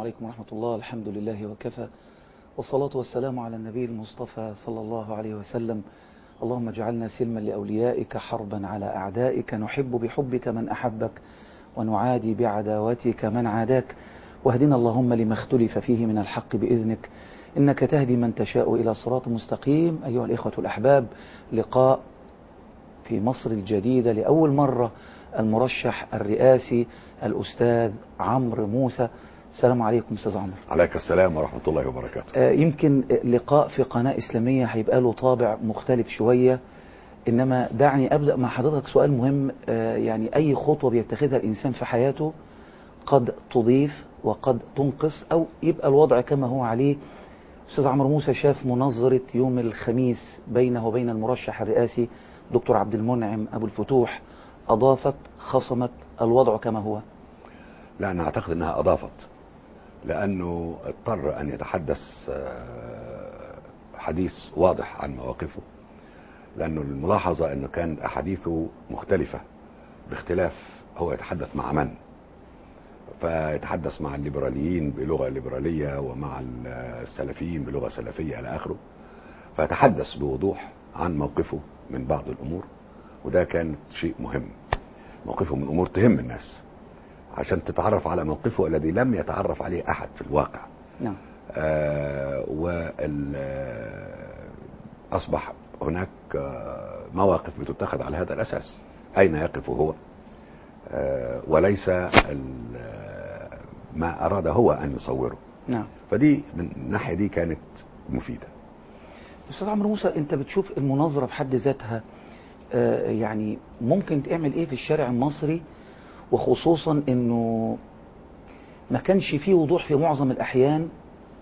عليكم ورحمة الله الحمد لله وكفى والصلاة والسلام على النبي المصطفى صلى الله عليه وسلم اللهم اجعلنا سلما لأوليائك حربا على أعدائك نحب بحبك من أحبك ونعادي بعداوتك من عاداك واهدنا اللهم لما اختلف فيه من الحق بإذنك إنك تهدي من تشاء إلى صراط مستقيم أيها الإخوة الأحباب لقاء في مصر الجديدة لأول مرة المرشح الرئاسي الأستاذ عمرو موسى السلام عليكم أستاذ عمرو عليك السلام ورحمة الله وبركاته آه، يمكن لقاء في قناة إسلامية هيبقى له طابع مختلف شوية إنما دعني أبدأ مع حضرتك سؤال مهم آه، يعني أي خطوة بيتخذها الإنسان في حياته قد تضيف وقد تنقص أو يبقى الوضع كما هو عليه أستاذ عمرو موسى شاف مناظرة يوم الخميس بينه وبين المرشح الرئاسي دكتور عبد المنعم أبو الفتوح أضافت خصمت الوضع كما هو لا أنا أعتقد أنها أضافت لأنه اضطر أن يتحدث آه، حديث واضح عن مواقفه لأنه الملاحظة أنه كان أحاديثه مختلفة باختلاف هو يتحدث مع من فيتحدث مع الليبراليين بلغة ليبرالية ومع السلفيين بلغة سلفية إلى آخره فيتحدث بوضوح عن موقفه من بعض الأمور وده كان شيء مهم موقفه من أمور تهم الناس عشان تتعرف على موقفه الذي لم يتعرف عليه أحد في الواقع نعم آه وال آه، أصبح هناك آه، مواقف بتتخذ على هذا الأساس أين يقف هو آه، وليس ال- آه، ما أراد هو أن يصوره نعم فدي من الناحية دي كانت مفيدة أستاذ عمرو موسى أنت بتشوف المناظرة بحد ذاتها آه، يعني ممكن تعمل إيه في الشارع المصري وخصوصا أنه ما كانش فيه وضوح في معظم الأحيان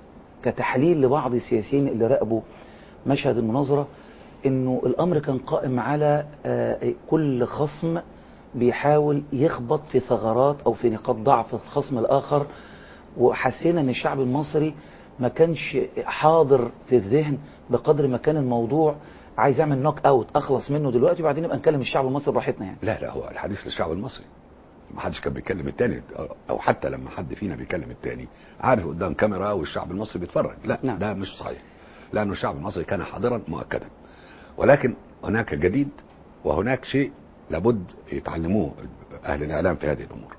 كتحليل لبعض السياسيين اللي راقبوا مشهد المناظرة أنه الأمر كان قائم على آه، كل خصم بيحاول يخبط في ثغرات أو في نقاط ضعف الخصم الآخر وحسينا ان الشعب المصري ما كانش حاضر في الذهن بقدر ما كان الموضوع عايز يعمل نوك اوت اخلص منه دلوقتي وبعدين نبقى نكلم الشعب المصري براحتنا يعني لا لا هو الحديث للشعب المصري ما حدش كان بيكلم التاني او حتى لما حد فينا بيكلم التاني عارف قدام كاميرا والشعب المصري بيتفرج لا نعم. ده مش صحيح لانه الشعب المصري كان حاضرا مؤكدا ولكن هناك جديد وهناك شيء لابد يتعلموه اهل الاعلام في هذه الامور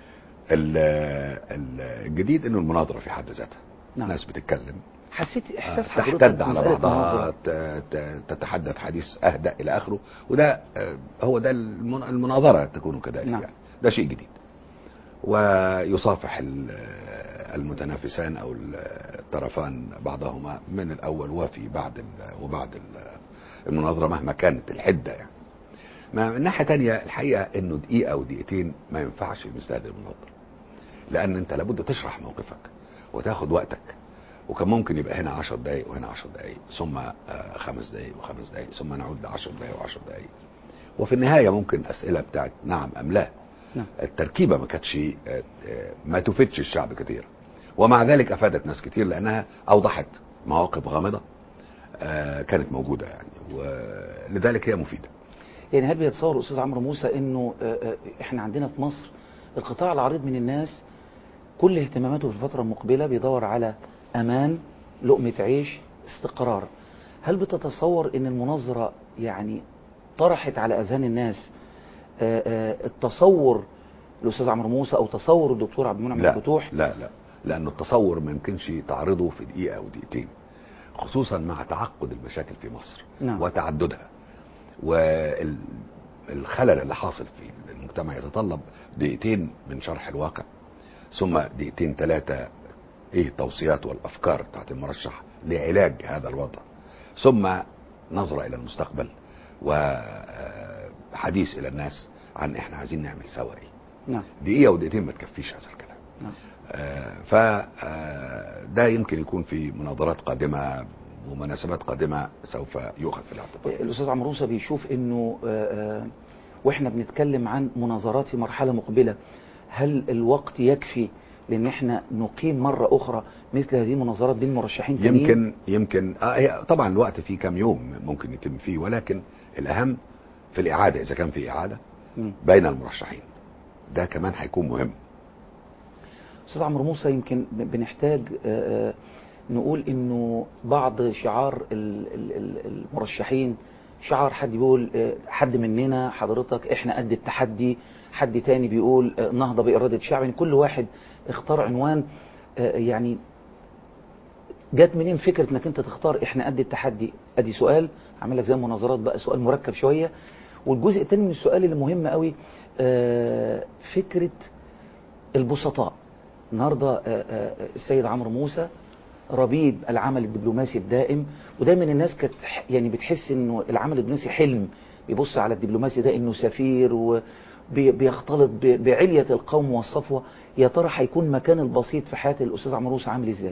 ال- ال- الجديد انه المناظره في حد ذاتها نعم. ناس بتتكلم حسيت آه، احساس حضرتك تحتد على بمسألة بعضها مناظرة؟ ت- ت- تتحدث حديث اهدأ الى اخره وده آه، هو ده المن- المناظره تكون كذلك نعم. يعني ده شيء جديد ويصافح ال- المتنافسان او الطرفان بعضهما من الاول وفي بعد ال- وبعد ال- المناظره مهما كانت الحده يعني ما من ناحيه تانية الحقيقه انه دقيقه او دقيقتين ما ينفعش مثل هذه المناظره لان انت لابد تشرح موقفك وتاخد وقتك وكان ممكن يبقى هنا 10 دقايق وهنا 10 دقايق ثم آه، خمس دقايق وخمس دقايق ثم نعود ل 10 دقايق و10 دقايق وفي النهايه ممكن اسئله بتاعت نعم ام لا نعم التركيبه ما كانتش آه، آه، ما تفيدش الشعب كتير ومع ذلك افادت ناس كتير لانها اوضحت مواقف غامضه آه، كانت موجوده يعني ولذلك هي مفيده يعني هل بيتصور استاذ عمرو موسى انه آه، آه، احنا عندنا في مصر القطاع العريض من الناس كل اهتماماته في الفترة المقبلة بيدور على امان لقمة عيش استقرار هل بتتصور ان المناظرة يعني طرحت على اذهان الناس آه، آه، التصور الاستاذ عمرو موسى او تصور الدكتور عبد المنعم لا الفتوح لا لا لانه التصور ما يمكنش تعرضه في دقيقه او دقيقتين خصوصا مع تعقد المشاكل في مصر نعم. وتعددها والخلل اللي حاصل في المجتمع يتطلب دقيقتين من شرح الواقع ثم دقيقتين ثلاثه ايه التوصيات والافكار بتاعت المرشح لعلاج هذا الوضع ثم نظره الى المستقبل وحديث الى الناس عن احنا عايزين نعمل سوا ايه نعم دقيقه ودقيقتين ما تكفيش هذا الكلام نعم فده يمكن يكون في مناظرات قادمة ومناسبات قادمة سوف يؤخذ في الاعتبار الاستاذ عمرو موسى بيشوف انه آه، آه، واحنا بنتكلم عن مناظرات في مرحله مقبله هل الوقت يكفي لان احنا نقيم مره اخرى مثل هذه المناظرات بين مرشحين تانيين؟ يمكن يمكن آه هي طبعا الوقت فيه كام يوم ممكن يتم فيه ولكن الأهم في الإعادة إذا كان في إعادة مم. بين المرشحين ده كمان هيكون مهم استاذ عمرو موسى يمكن ب- بنحتاج آه، آه، نقول انه بعض شعار ال- ال- ال- المرشحين شعار حد بيقول آه، حد مننا حضرتك احنا قد التحدي حد تاني بيقول آه، نهضة بإرادة الشعب يعني كل واحد اختار عنوان آه، يعني جت منين فكرة انك انت تختار احنا قد التحدي ادي سؤال عامل لك زي المناظرات بقى سؤال مركب شوية والجزء الثاني من السؤال اللي مهم قوي آه، فكرة البسطاء النهاردة آه، آه، السيد عمرو موسى ربيب العمل الدبلوماسي الدائم ودايما الناس كانت ح- يعني بتحس انه العمل الدبلوماسي حلم بيبص على الدبلوماسي ده انه سفير وبيختلط بعلية القوم والصفوة يا ترى هيكون مكان البسيط في حياة الأستاذ عمرو موسى عامل ازاي؟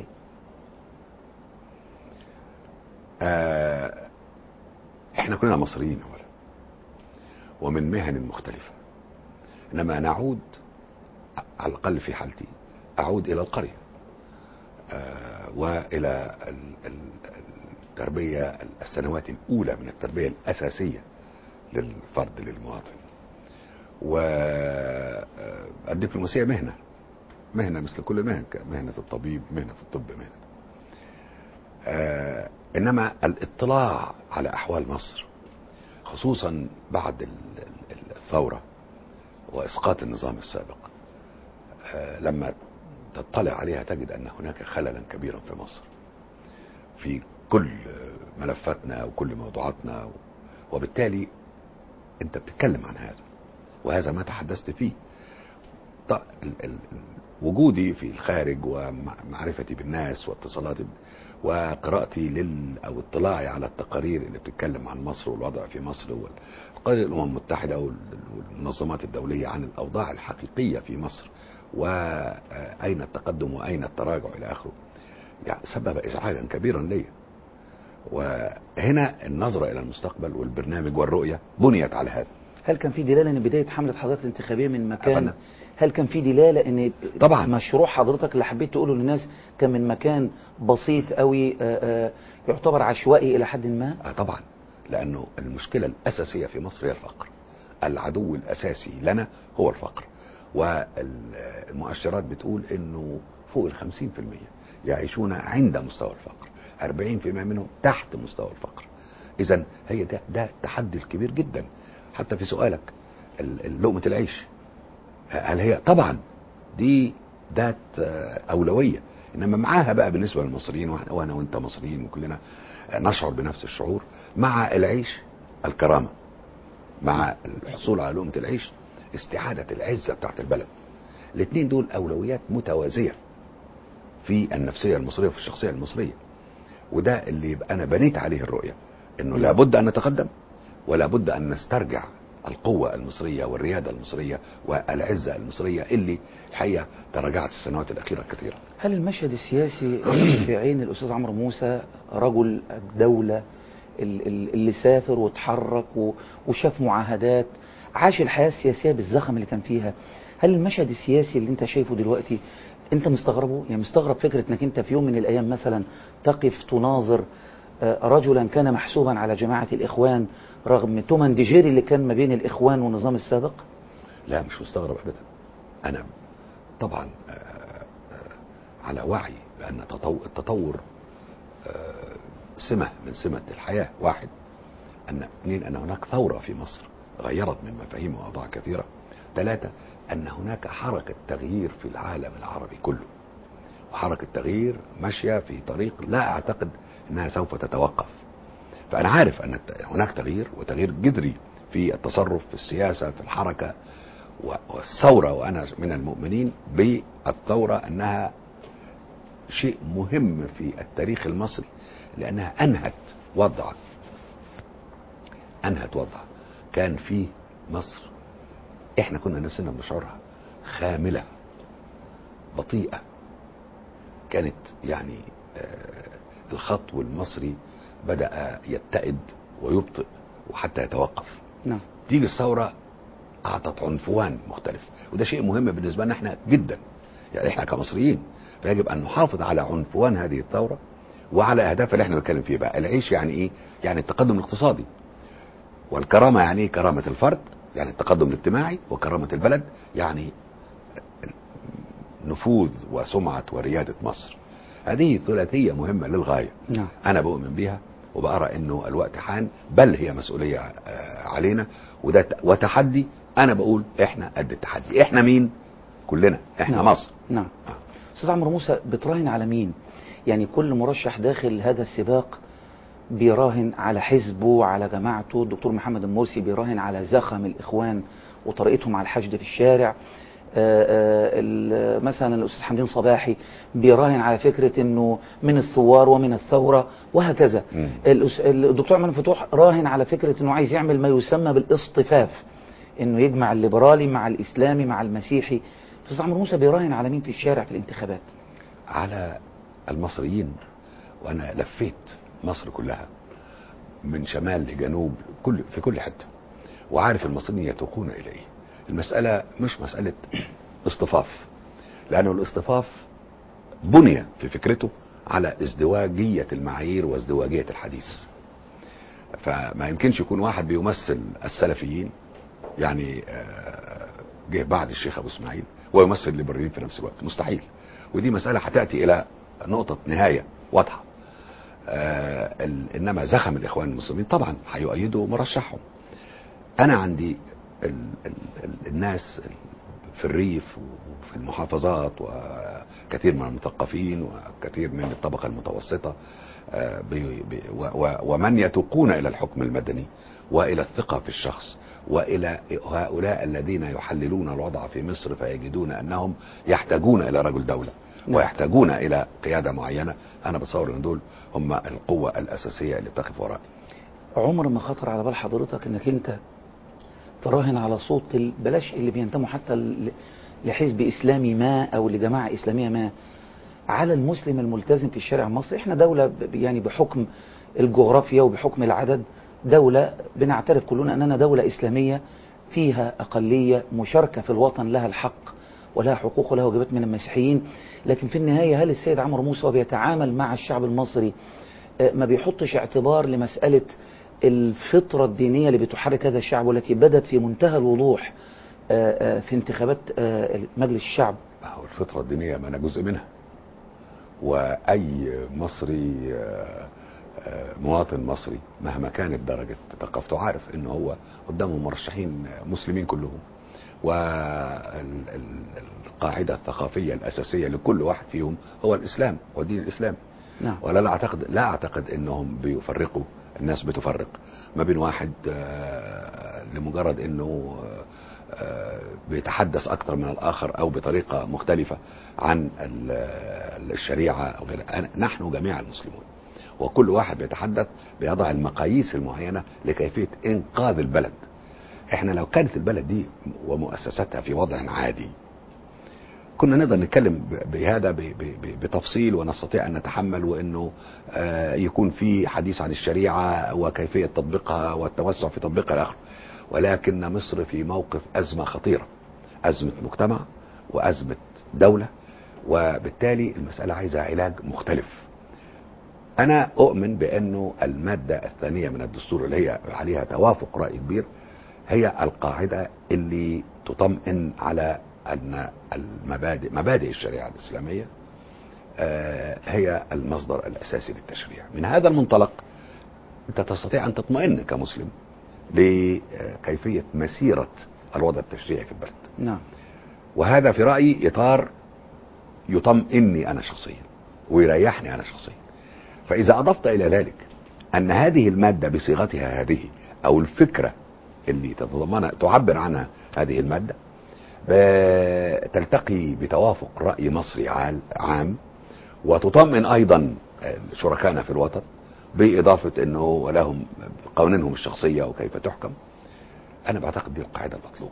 آه احنا كلنا مصريين اولا ومن مهن مختلفة انما نعود على الاقل في حالتي اعود الى القرية آه والى ال- ال- التربية السنوات الاولى من التربية الاساسية للفرد للمواطن والدبلوماسية مهنة مهنة مثل كل المهن مهنة الطبيب مهنة الطب مهنة آه انما الاطلاع على احوال مصر خصوصا بعد ال- ال- الثوره واسقاط النظام السابق آه لما تطلع عليها تجد ان هناك خللا كبيرا في مصر في كل آه، ملفاتنا وكل موضوعاتنا و- وبالتالي انت بتتكلم عن هذا وهذا ما تحدثت فيه ط- ال- ال- ال- وجودي في الخارج ومعرفتي بالناس واتصالاتي ب- وقراءتي لل او اطلاعي على التقارير اللي بتتكلم عن مصر والوضع في مصر وقال الامم المتحده وال- والمنظمات الدوليه عن الاوضاع الحقيقيه في مصر واين التقدم واين التراجع الى اخره يعني سبب ازعاجا كبيرا لي وهنا النظره الى المستقبل والبرنامج والرؤيه بنيت على هذا هل كان في دلالة ان بداية حملة حضرتك الانتخابية من مكان أفندم. هل كان في دلالة ان طبعاً. مشروع حضرتك اللي حبيت تقوله للناس كان من مكان بسيط قوي آه، آه، يعتبر عشوائي الى حد ما آه طبعا لانه المشكله الاساسيه في مصر هي الفقر العدو الاساسي لنا هو الفقر والمؤشرات بتقول انه فوق ال 50% يعيشون عند مستوى الفقر 40% منهم تحت مستوى الفقر اذا هي ده ده التحدي الكبير جدا حتى في سؤالك ال- ال- لقمه العيش هل هي طبعا دي ذات آه، اولويه انما معاها بقى بالنسبه للمصريين وإحنا- وانا وانت مصريين وكلنا آه، نشعر بنفس الشعور مع العيش الكرامه مع الحصول على لقمه العيش استعاده العزه بتاعت البلد الاثنين دول اولويات متوازيه في النفسيه المصريه وفي الشخصيه المصريه وده اللي يبقى انا بنيت عليه الرؤيه انه لابد ان نتقدم ولا بد ان نسترجع القوة المصرية والريادة المصرية والعزة المصرية اللي الحقيقة تراجعت في السنوات الأخيرة كثيرا هل المشهد السياسي في عين الأستاذ عمرو موسى رجل الدولة ال- ال- اللي سافر وتحرك و- وشاف معاهدات عاش الحياة السياسية بالزخم اللي كان فيها هل المشهد السياسي اللي انت شايفه دلوقتي انت مستغربه يعني مستغرب فكرة انك انت في يوم من الايام مثلا تقف تناظر آه، رجلا كان محسوبا على جماعة الإخوان رغم تومان ديجيري اللي كان ما بين الإخوان والنظام السابق لا مش مستغرب أبدا أنا طبعا آه، آه، على وعي بأن تطو- التطور آه، سمة من سمة الحياة واحد أن اثنين أن هناك ثورة في مصر غيرت من مفاهيم وأوضاع كثيرة ثلاثة أن هناك حركة تغيير في العالم العربي كله وحركة تغيير ماشية في طريق لا أعتقد أنها سوف تتوقف فأنا عارف أن الت- هناك تغيير وتغيير جذري في التصرف في السياسة في الحركة و- والثورة وأنا من المؤمنين بالثورة أنها شيء مهم في التاريخ المصري لأنها أنهت وضع أنهت وضع كان فيه مصر إحنا كنا نفسنا بنشعرها خاملة بطيئة كانت يعني آه، الخطو المصري بدأ يتئد ويبطئ وحتى يتوقف نعم تيجي الثورة أعطت عنفوان مختلف وده شيء مهم بالنسبة لنا احنا جدا يعني احنا كمصريين فيجب أن نحافظ على عنفوان هذه الثورة وعلى أهداف اللي احنا بنتكلم فيها بقى العيش يعني إيه؟ يعني التقدم الاقتصادي والكرامة يعني إيه؟ كرامة الفرد يعني التقدم الاجتماعي وكرامة البلد يعني نفوذ وسمعة وريادة مصر هذه ثلاثية مهمة للغاية نعم أنا بؤمن بها وبأرى أنه الوقت حان بل هي مسؤولية آه، علينا وده ت- وتحدي أنا بقول إحنا قد التحدي إحنا مين كلنا إحنا نعم. مصر نعم آه. استاذ عمرو موسى بتراهن على مين يعني كل مرشح داخل هذا السباق بيراهن على حزبه على جماعته الدكتور محمد المرسي بيراهن على زخم الاخوان وطريقتهم على الحشد في الشارع آه، آه، ال- مثلا الاستاذ حمدين صباحي بيراهن على فكره انه من الثوار ومن الثوره وهكذا مم. الأس- الدكتور عماد فتوح راهن على فكره انه عايز يعمل ما يسمى بالاصطفاف انه يجمع الليبرالي مع الاسلامي مع المسيحي استاذ عمرو موسى بيراهن على مين في الشارع في الانتخابات على المصريين وأنا لفيت مصر كلها من شمال لجنوب كل في كل حتة وعارف المصريين يتوقون إلى إيه المسألة مش مسألة اصطفاف لأنه الاصطفاف بني في فكرته على ازدواجية المعايير وازدواجية الحديث فما يمكنش يكون واحد بيمثل السلفيين يعني آه، جه بعد الشيخ ابو اسماعيل ويمثل الليبراليين في نفس الوقت مستحيل ودي مسألة هتأتي إلى نقطة نهاية واضحة آه ال- إنما زخم الإخوان المسلمين طبعا هيؤيدوا مرشحهم أنا عندي ال ال ال الناس في الريف وفي المحافظات وكثير من المثقفين وكثير من الطبقة المتوسطة آه، بي- بي- و- و- ومن يتوقون إلى الحكم المدني وإلى الثقة في الشخص وإلى هؤلاء الذين يحللون الوضع في مصر فيجدون أنهم يحتاجون إلى رجل دولة نعم. ويحتاجون إلى قيادة معينة أنا بتصور أن دول هم القوة الأساسية اللي بتقف وراء عمر ما خطر على بال حضرتك انك انت تراهن على صوت ال- بلاش اللي بينتموا حتى ل- لحزب اسلامي ما او لجماعه اسلاميه ما على المسلم الملتزم في الشارع المصري احنا دوله ب- يعني بحكم الجغرافيا وبحكم العدد دوله بنعترف كلنا اننا دوله اسلاميه فيها اقليه مشاركه في الوطن لها الحق ولها حقوق ولها واجبات من المسيحيين لكن في النهايه هل السيد عمرو موسى بيتعامل مع الشعب المصري آه، ما بيحطش اعتبار لمسألة الفطرة الدينية اللي بتحرك هذا الشعب والتي بدت في منتهى الوضوح آه، آه، في انتخابات آه، مجلس الشعب هو الفطرة الدينية ما أنا جزء منها وأي مصري آه، آه، مواطن مصري مهما كانت درجة ثقافته عارف إن هو قدامه مرشحين مسلمين كلهم والقاعدة الثقافية الأساسية لكل واحد فيهم هو الإسلام ودين الإسلام نعم ولا لا اعتقد لا اعتقد انهم بيفرقوا الناس بتفرق ما بين واحد آه، لمجرد انه آه، بيتحدث اكثر من الاخر او بطريقه مختلفه عن ال- الشريعه او غيرها أنا- نحن جميعا مسلمون وكل واحد بيتحدث بيضع المقاييس المعينه لكيفيه انقاذ البلد احنا لو كانت البلد دي ومؤسساتها في وضع عادي كنا نقدر نتكلم ب- بهذا ب- ب- ب- بتفصيل ونستطيع ان نتحمل وانه آه، يكون في حديث عن الشريعه وكيفيه تطبيقها والتوسع في تطبيقها الى اخره ولكن مصر في موقف ازمه خطيره ازمه مجتمع وازمه دوله وبالتالي المساله عايزه علاج مختلف انا اؤمن بانه الماده الثانيه من الدستور اللي هي عليها توافق راي كبير هي القاعده اللي تطمئن على ان المبادئ مبادئ الشريعه الاسلاميه آه، هي المصدر الاساسي للتشريع من هذا المنطلق انت تستطيع ان تطمئن كمسلم لكيفيه مسيره الوضع التشريعي في البلد نعم وهذا في رايي اطار يطمئني انا شخصيا ويريحني انا شخصيا فاذا اضفت الى ذلك ان هذه الماده بصيغتها هذه او الفكره اللي تتضمنها تعبر عنها هذه الماده ب- تلتقي بتوافق راي مصري عال- عام وتطمئن ايضا شركائنا في الوطن باضافه انه لهم قوانينهم الشخصيه وكيف تحكم انا بعتقد دي القاعده المطلوبه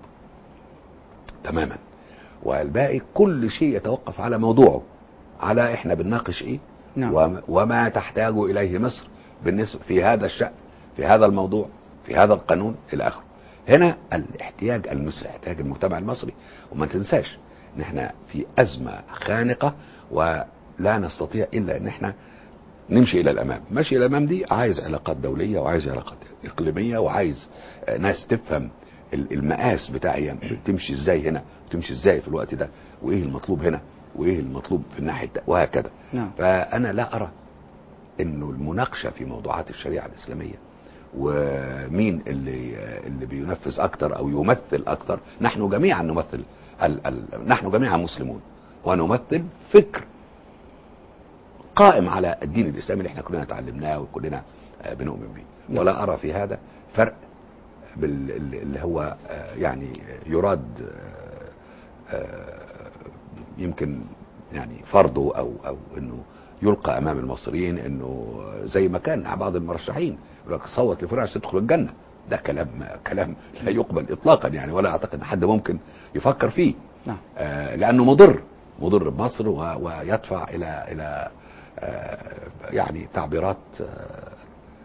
تماما والباقي كل شيء يتوقف على موضوعه على احنا بنناقش ايه نعم. وما- وما تحتاج اليه مصر بالنسبه في هذا الشان في هذا الموضوع في هذا القانون الى اخره هنا الاحتياج المصري احتياج المجتمع المصري وما تنساش ان احنا في ازمه خانقه ولا نستطيع الا ان احنا نمشي الى الامام ماشي الى الامام دي عايز علاقات دوليه وعايز علاقات اقليميه وعايز آه، ناس تفهم ال- المقاس بتاعي يعني تمشي ازاي هنا وتمشي ازاي في الوقت ده وايه المطلوب هنا وايه المطلوب في الناحيه الت- وهكذا نعم فانا لا ارى انه المناقشه في موضوعات الشريعه الاسلاميه ومين اللي اللي بينفذ اكتر او يمثل اكتر نحن جميعا نمثل ال ال نحن جميعا مسلمون ونمثل فكر قائم على الدين الاسلامي اللي احنا كلنا اتعلمناه وكلنا آه، بنؤمن به نعم. ولا ارى في هذا فرق بال اللي هو آه، يعني يراد آه، آه، يمكن يعني فرضه او او انه يلقى امام المصريين انه زي ما كان مع بعض المرشحين يقول لك صوت لفلان عشان تدخل الجنه ده كلام كلام لا يقبل اطلاقا يعني ولا اعتقد ان حد ممكن يفكر فيه نعم آه، لانه مضر مضر بمصر و- ويدفع الى الى آه، يعني تعبيرات آه،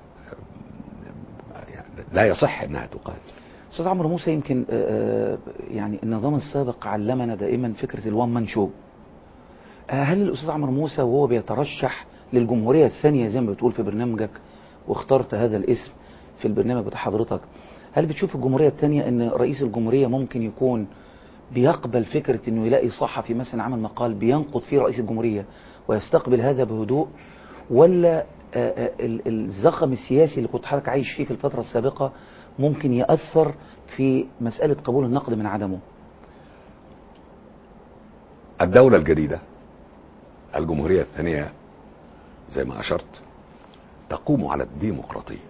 آه، يعني لا يصح انها تقال استاذ عمرو موسى يمكن آه، آه، يعني النظام السابق علمنا دائما فكره الوان مان شو آه، هل الاستاذ عمرو موسى وهو بيترشح للجمهوريه الثانيه زي ما بتقول في برنامجك واخترت هذا الاسم في البرنامج بتاع حضرتك هل بتشوف الجمهوريه الثانيه ان رئيس الجمهوريه ممكن يكون بيقبل فكره انه يلاقي صحفي مثلا عمل مقال بينقد فيه رئيس الجمهوريه ويستقبل هذا بهدوء ولا آه، آه، ال- الزخم السياسي اللي كنت حضرتك عايش فيه في الفتره السابقه ممكن ياثر في مساله قبول النقد من عدمه الدولة الجديدة الجمهورية الثانية زي ما أشرت تقوم على الديمقراطية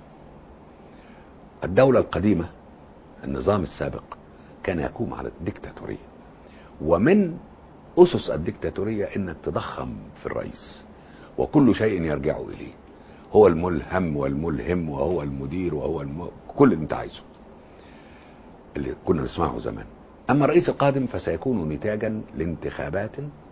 الدولة القديمة النظام السابق كان يقوم على الديكتاتورية ومن أسس الديكتاتورية إنك تضخم في الرئيس وكل شيء يرجع إليه هو الملهم والملهم وهو المدير وهو الم... كل اللي انت عايزه اللي كنا نسمعه زمان اما الرئيس القادم فسيكون نتاجا لانتخابات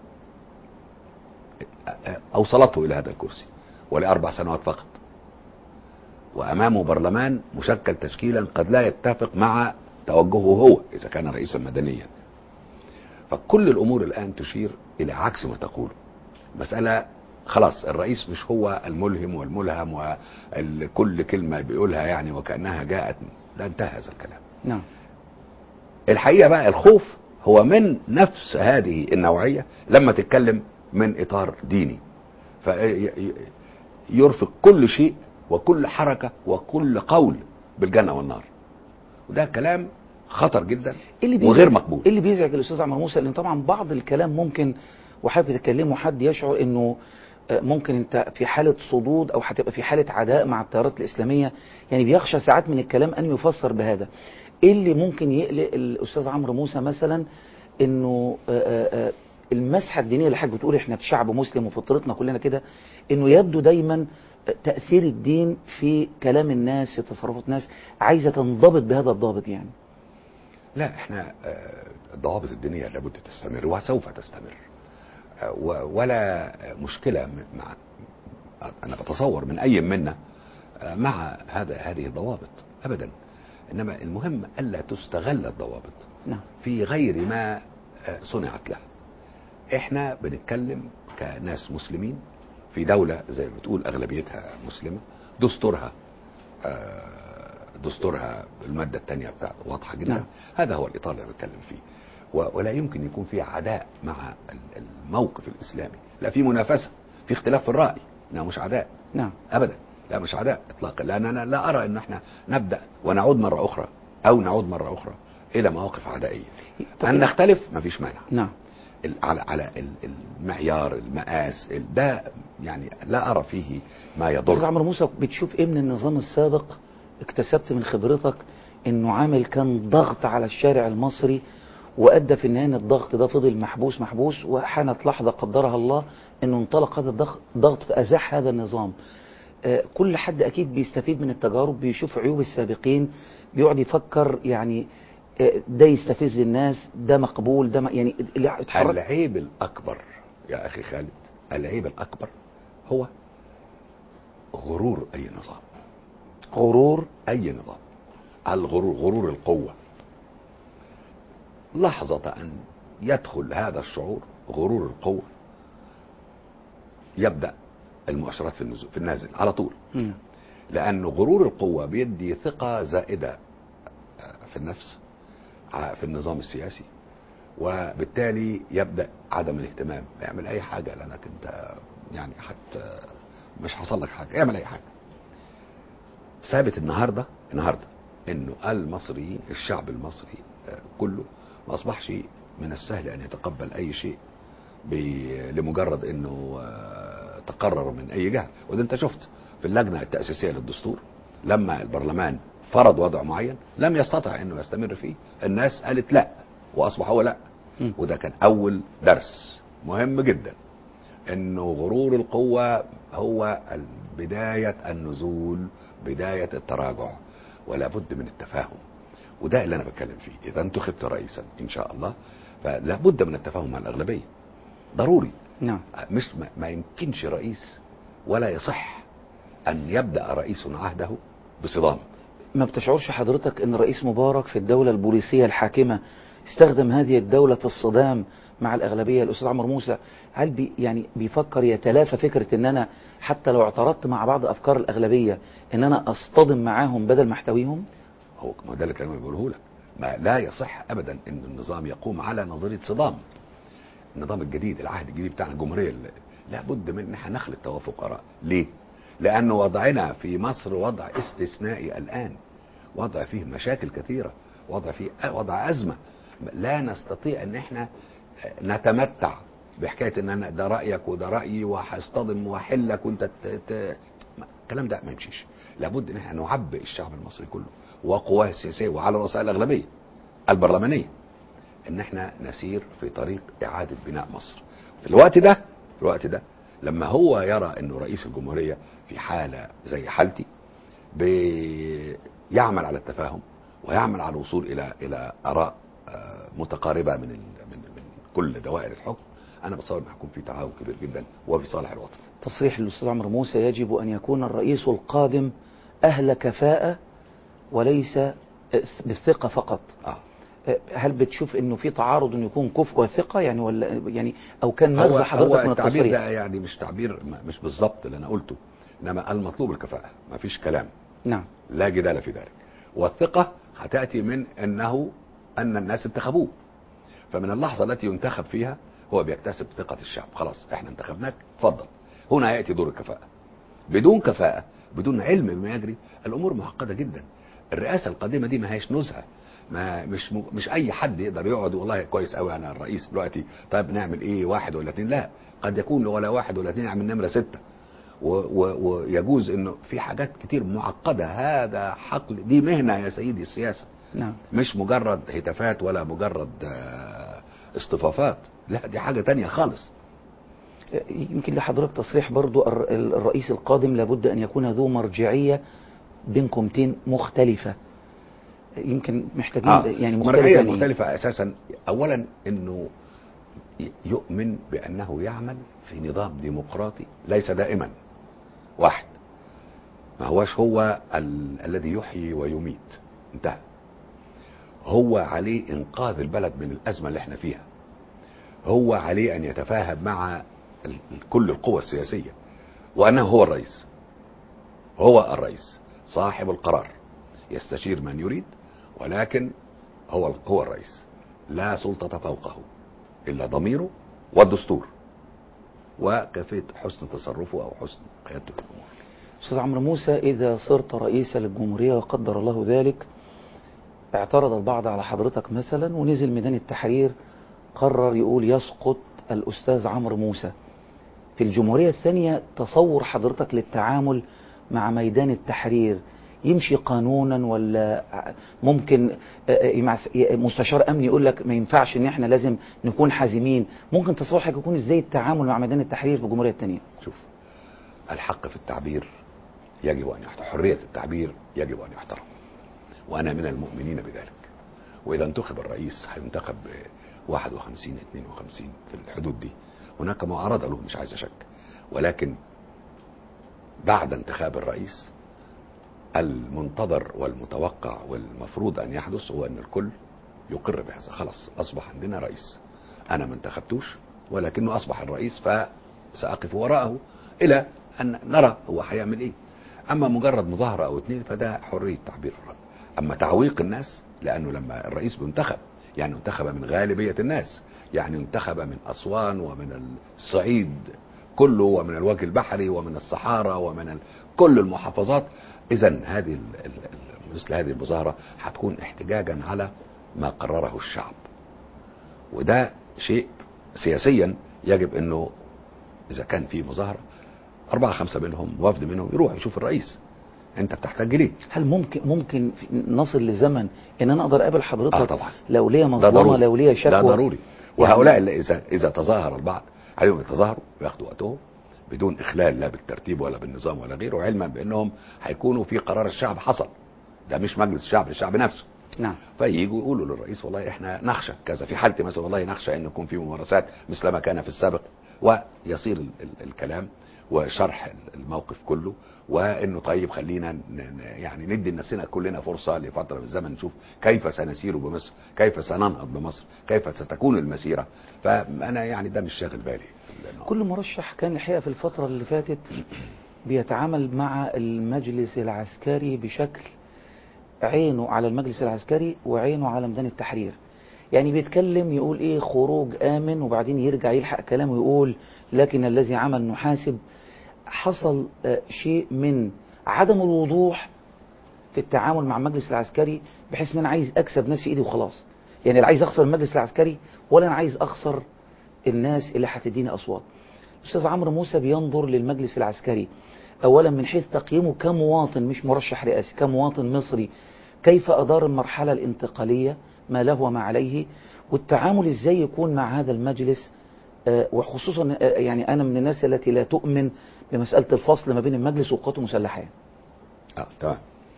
اوصلته الى هذا الكرسي ولاربع سنوات فقط وامامه برلمان مشكل تشكيلا قد لا يتفق مع توجهه هو اذا كان رئيسا مدنيا فكل الامور الان تشير الى عكس ما تقوله مساله خلاص الرئيس مش هو الملهم والملهم وكل كلمه بيقولها يعني وكانها جاءت لا انتهى هذا الكلام نعم الحقيقه بقى الخوف هو من نفس هذه النوعيه لما تتكلم من اطار ديني فيرفق كل شيء وكل حركه وكل قول بالجنه والنار وده كلام خطر جدا إيه اللي بيزعج- وغير مقبول إيه اللي بيزعج الاستاذ عمرو موسى لان طبعا بعض الكلام ممكن وحابب تتكلمه حد يشعر انه آه، ممكن انت في حاله صدود او هتبقى في حاله عداء مع التيارات الاسلاميه يعني بيخشى ساعات من الكلام ان يفسر بهذا ايه اللي ممكن يقلق الاستاذ عمرو موسى مثلا انه آه، آه، آه، المسحه الدينيه اللي حضرتك بتقول احنا في شعب مسلم وفطرتنا كلنا كده انه يبدو دايما تاثير الدين في كلام الناس في تصرفات الناس عايزه تنضبط بهذا الضابط يعني لا احنا آه، الضوابط الدينيه لابد تستمر وسوف تستمر آه، و- ولا مشكله م- مع انا بتصور من اي منا آه، مع هذا هذه الضوابط ابدا انما المهم الا تستغل الضوابط نعم في غير ما آه، صنعت له احنا بنتكلم كناس مسلمين في دولة زي ما بتقول اغلبيتها مسلمة دستورها آه، دستورها المادة الثانية بتاعته واضحة جدا نعم. هذا هو الاطار اللي بتكلم فيه و- ولا يمكن يكون في عداء مع ال- الموقف الاسلامي لا في منافسة في اختلاف في الرأي انه مش عداء نعم ابدا لا مش عداء اطلاقا لان انا لا ارى ان احنا نبدا ونعود مره اخرى او نعود مره اخرى الى مواقف عدائيه طب ان نختلف ما فيش مانع نعم ال- على على ال- المعيار المقاس ال- ده يعني لا ارى فيه ما استاذ يضر عمرو موسى بتشوف ايه من النظام السابق اكتسبت من خبرتك انه عامل كان ضغط على الشارع المصري وادى في النهايه ان الضغط ده فضل محبوس محبوس وحانت لحظه قدرها الله انه انطلق هذا الضغط ضغط فازاح هذا النظام آه، كل حد اكيد بيستفيد من التجارب بيشوف عيوب السابقين بيقعد يفكر يعني آه، ده يستفز الناس ده مقبول ده ما يعني اللي اتحرك العيب الاكبر يا اخي خالد العيب الاكبر هو غرور اي نظام غرور اي نظام الغرور غرور القوه لحظه ان يدخل هذا الشعور غرور القوه يبدا المؤشرات في النزول في النازل على طول مم. لأن غرور القوة بيدي ثقة زائدة آه، في النفس ع- في النظام السياسي وبالتالي يبدا عدم الاهتمام يعمل اي حاجه لانك انت يعني حتى مش حصل لك حاجه اعمل اي حاجه ثابت النهارده النهارده انه المصريين الشعب المصري آه، كله ما اصبحش من السهل ان يتقبل اي شيء ب- لمجرد انه آه، تقرر من اي جهه وده انت شفت في اللجنه التاسيسيه للدستور لما البرلمان فرض وضع معين لم يستطع انه يستمر فيه الناس قالت لا واصبح هو لا مم. وده كان اول درس مهم جدا انه غرور القوة هو ال- بداية النزول بداية التراجع ولا بد من التفاهم وده اللي انا بتكلم فيه اذا انتخبت رئيسا ان شاء الله فلا بد من التفاهم مع الاغلبية ضروري نعم مش ما, ما يمكنش رئيس ولا يصح ان يبدأ رئيس عهده بصدام ما بتشعرش حضرتك ان الرئيس مبارك في الدولة البوليسية الحاكمة استخدم هذه الدولة في الصدام مع الأغلبية الأستاذ عمرو موسى هل بي يعني بيفكر يتلافى فكرة ان انا حتى لو اعترضت مع بعض أفكار الأغلبية ان انا اصطدم معاهم بدل ما احتويهم هو ما ده اللي كان بيقوله لك ما لا يصح ابدا ان النظام يقوم على نظريه صدام النظام الجديد العهد الجديد بتاعنا الجمهوريه اللي لابد من ان احنا نخلق توافق اراء ليه لان وضعنا في مصر وضع استثنائي الان وضع فيه مشاكل كثيره وضع فيه وضع ازمه لا نستطيع ان احنا نتمتع بحكايه ان انا ده رايك وده رايي وهصطدم واحلك وانت ت... ت... ما- الكلام ده ما يمشيش لابد ان احنا نعبئ الشعب المصري كله وقواه السياسيه وعلى رؤساء الاغلبيه البرلمانيه ان احنا نسير في طريق اعاده بناء مصر في الوقت ده في الوقت ده لما هو يرى انه رئيس الجمهوريه في حاله زي حالتي بيعمل على التفاهم ويعمل على الوصول الى الى اراء آه، متقاربه من ال- من من كل دوائر الحكم انا بتصور ان هيكون في تعاون كبير جدا وفي صالح الوطن تصريح الأستاذ عمرو موسى يجب أن يكون الرئيس القادم أهل كفاءة وليس بالثقة فقط اه هل بتشوف انه في تعارض انه يكون كفء وثقة يعني ولا يعني او كان هو, مغزى هو حضرتك من التعبير التصريح ده يعني مش تعبير ما- مش بالظبط اللي انا قلته انما المطلوب الكفاءه ما فيش كلام نعم لا جدال في ذلك والثقة هتأتي من أنه أن الناس انتخبوه فمن اللحظة التي ينتخب فيها هو بيكتسب ثقة الشعب خلاص احنا انتخبناك اتفضل هنا يأتي دور الكفاءة بدون كفاءة بدون علم بما يجري الأمور معقدة جدا الرئاسة القادمة دي ما هيش نزهة ما مش م... مش اي حد يقدر يقعد والله كويس قوي انا الرئيس دلوقتي طيب نعمل ايه واحد ولا اتنين لا قد يكون ولا واحد ولا اتنين يعمل نمره سته و- و- ويجوز انه في حاجات كتير معقده هذا حقل دي مهنه يا سيدي السياسه نعم مش مجرد هتافات ولا مجرد آه، اصطفافات لا دي حاجه تانية خالص يمكن لحضرتك تصريح برضو الر- الرئيس القادم لابد ان يكون ذو مرجعية بين قومتين مختلفة يمكن محتاجين آه. يعني مرجعيه مختلفة يعني مختلفه اساسا اولا انه ي- يؤمن بانه يعمل في نظام ديمقراطي ليس دائما واحد ما هوش هو ال- الذي يحيي ويميت انتهى هو عليه انقاذ البلد من الازمه اللي احنا فيها هو عليه ان يتفاهم مع ال- كل القوى السياسيه وانه هو الرئيس هو الرئيس صاحب القرار يستشير من يريد ولكن هو هو الرئيس لا سلطة فوقه إلا ضميره والدستور وكيفية حسن تصرفه أو حسن قيادته الأمور استاذ عمرو موسى اذا صرت رئيسا للجمهورية وقدر الله ذلك اعترض البعض على حضرتك مثلا ونزل ميدان التحرير قرر يقول يسقط الاستاذ عمرو موسى في الجمهورية الثانية تصور حضرتك للتعامل مع ميدان التحرير يمشي قانونا ولا ممكن آه، آه، مع س- مستشار امني يقول لك ما ينفعش ان احنا لازم نكون حازمين ممكن تصور حضرتك يكون ازاي التعامل مع ميدان التحرير في الجمهورية الثانية شوف الحق في التعبير يجب أن يحترم حرية التعبير يجب أن يحترم وأنا من المؤمنين بذلك وإذا انتخب الرئيس هينتخب ب 51 52 في الحدود دي هناك معارضة له مش عايز أشك ولكن بعد انتخاب الرئيس المنتظر والمتوقع والمفروض أن يحدث هو أن الكل يقر بهذا خلاص أصبح عندنا رئيس أنا ما انتخبتوش ولكنه أصبح الرئيس فسأقف وراءه إلى أن نرى هو هيعمل إيه أما مجرد مظاهرة أو اتنين فده حرية تعبير الرأي أما تعويق الناس لأنه لما الرئيس بينتخب يعني انتخب من غالبيه الناس يعني انتخب من اسوان ومن الصعيد كله ومن الوجه البحري ومن الصحارى ومن ال... كل المحافظات اذا هذه ال... ال... ال- مثل هذه المظاهره هتكون احتجاجا على ما قرره الشعب وده شيء سياسيا يجب انه اذا كان في مظاهره اربعه خمسه منهم وفد منهم يروح يشوف الرئيس انت بتحتاج ليه هل ممكن ممكن في- نصل لزمن ان انا اقدر اقابل حضرتك اه طبعا لو ليا ده مظلمه ضروري لو ليا شكوى ده ضروري وهؤلاء اللي اذا اذا تظاهر البعض عليهم يتظاهروا وياخدوا وقتهم بدون اخلال لا بالترتيب ولا بالنظام ولا غيره علما بانهم هيكونوا في قرار الشعب حصل ده مش مجلس الشعب للشعب نفسه نعم فييجوا يقولوا للرئيس والله احنا نخشى كذا في حالتي مثلا والله نخشى ان يكون في ممارسات مثل ما كان في السابق ويصير ال ال الكلام وشرح الموقف كله وانه طيب خلينا ن- ن- يعني ندي لنفسنا كلنا فرصه لفتره من الزمن نشوف كيف سنسير بمصر، كيف سننهض بمصر، كيف ستكون المسيره، فانا يعني ده مش شاغل بالي. لأنه- كل مرشح كان الحقيقه في الفتره اللي فاتت بيتعامل مع المجلس العسكري بشكل عينه على المجلس العسكري وعينه على ميدان التحرير يعني بيتكلم يقول ايه خروج امن وبعدين يرجع يلحق كلامه ويقول لكن الذي عمل نحاسب حصل آه، شيء من عدم الوضوح في التعامل مع المجلس العسكري بحيث ان انا عايز اكسب ناس في ايدي وخلاص يعني لا عايز اخسر المجلس العسكري ولا انا عايز اخسر الناس اللي هتديني اصوات الاستاذ عمرو موسى بينظر للمجلس العسكري اولا من حيث تقييمه كمواطن مش مرشح رئاسي كمواطن مصري كيف ادار المرحله الانتقاليه ما له وما عليه والتعامل ازاي يكون مع هذا المجلس آه، وخصوصا آه، يعني انا من الناس التي لا تؤمن بمساله الفصل ما بين المجلس والقوات المسلحه اه تمام.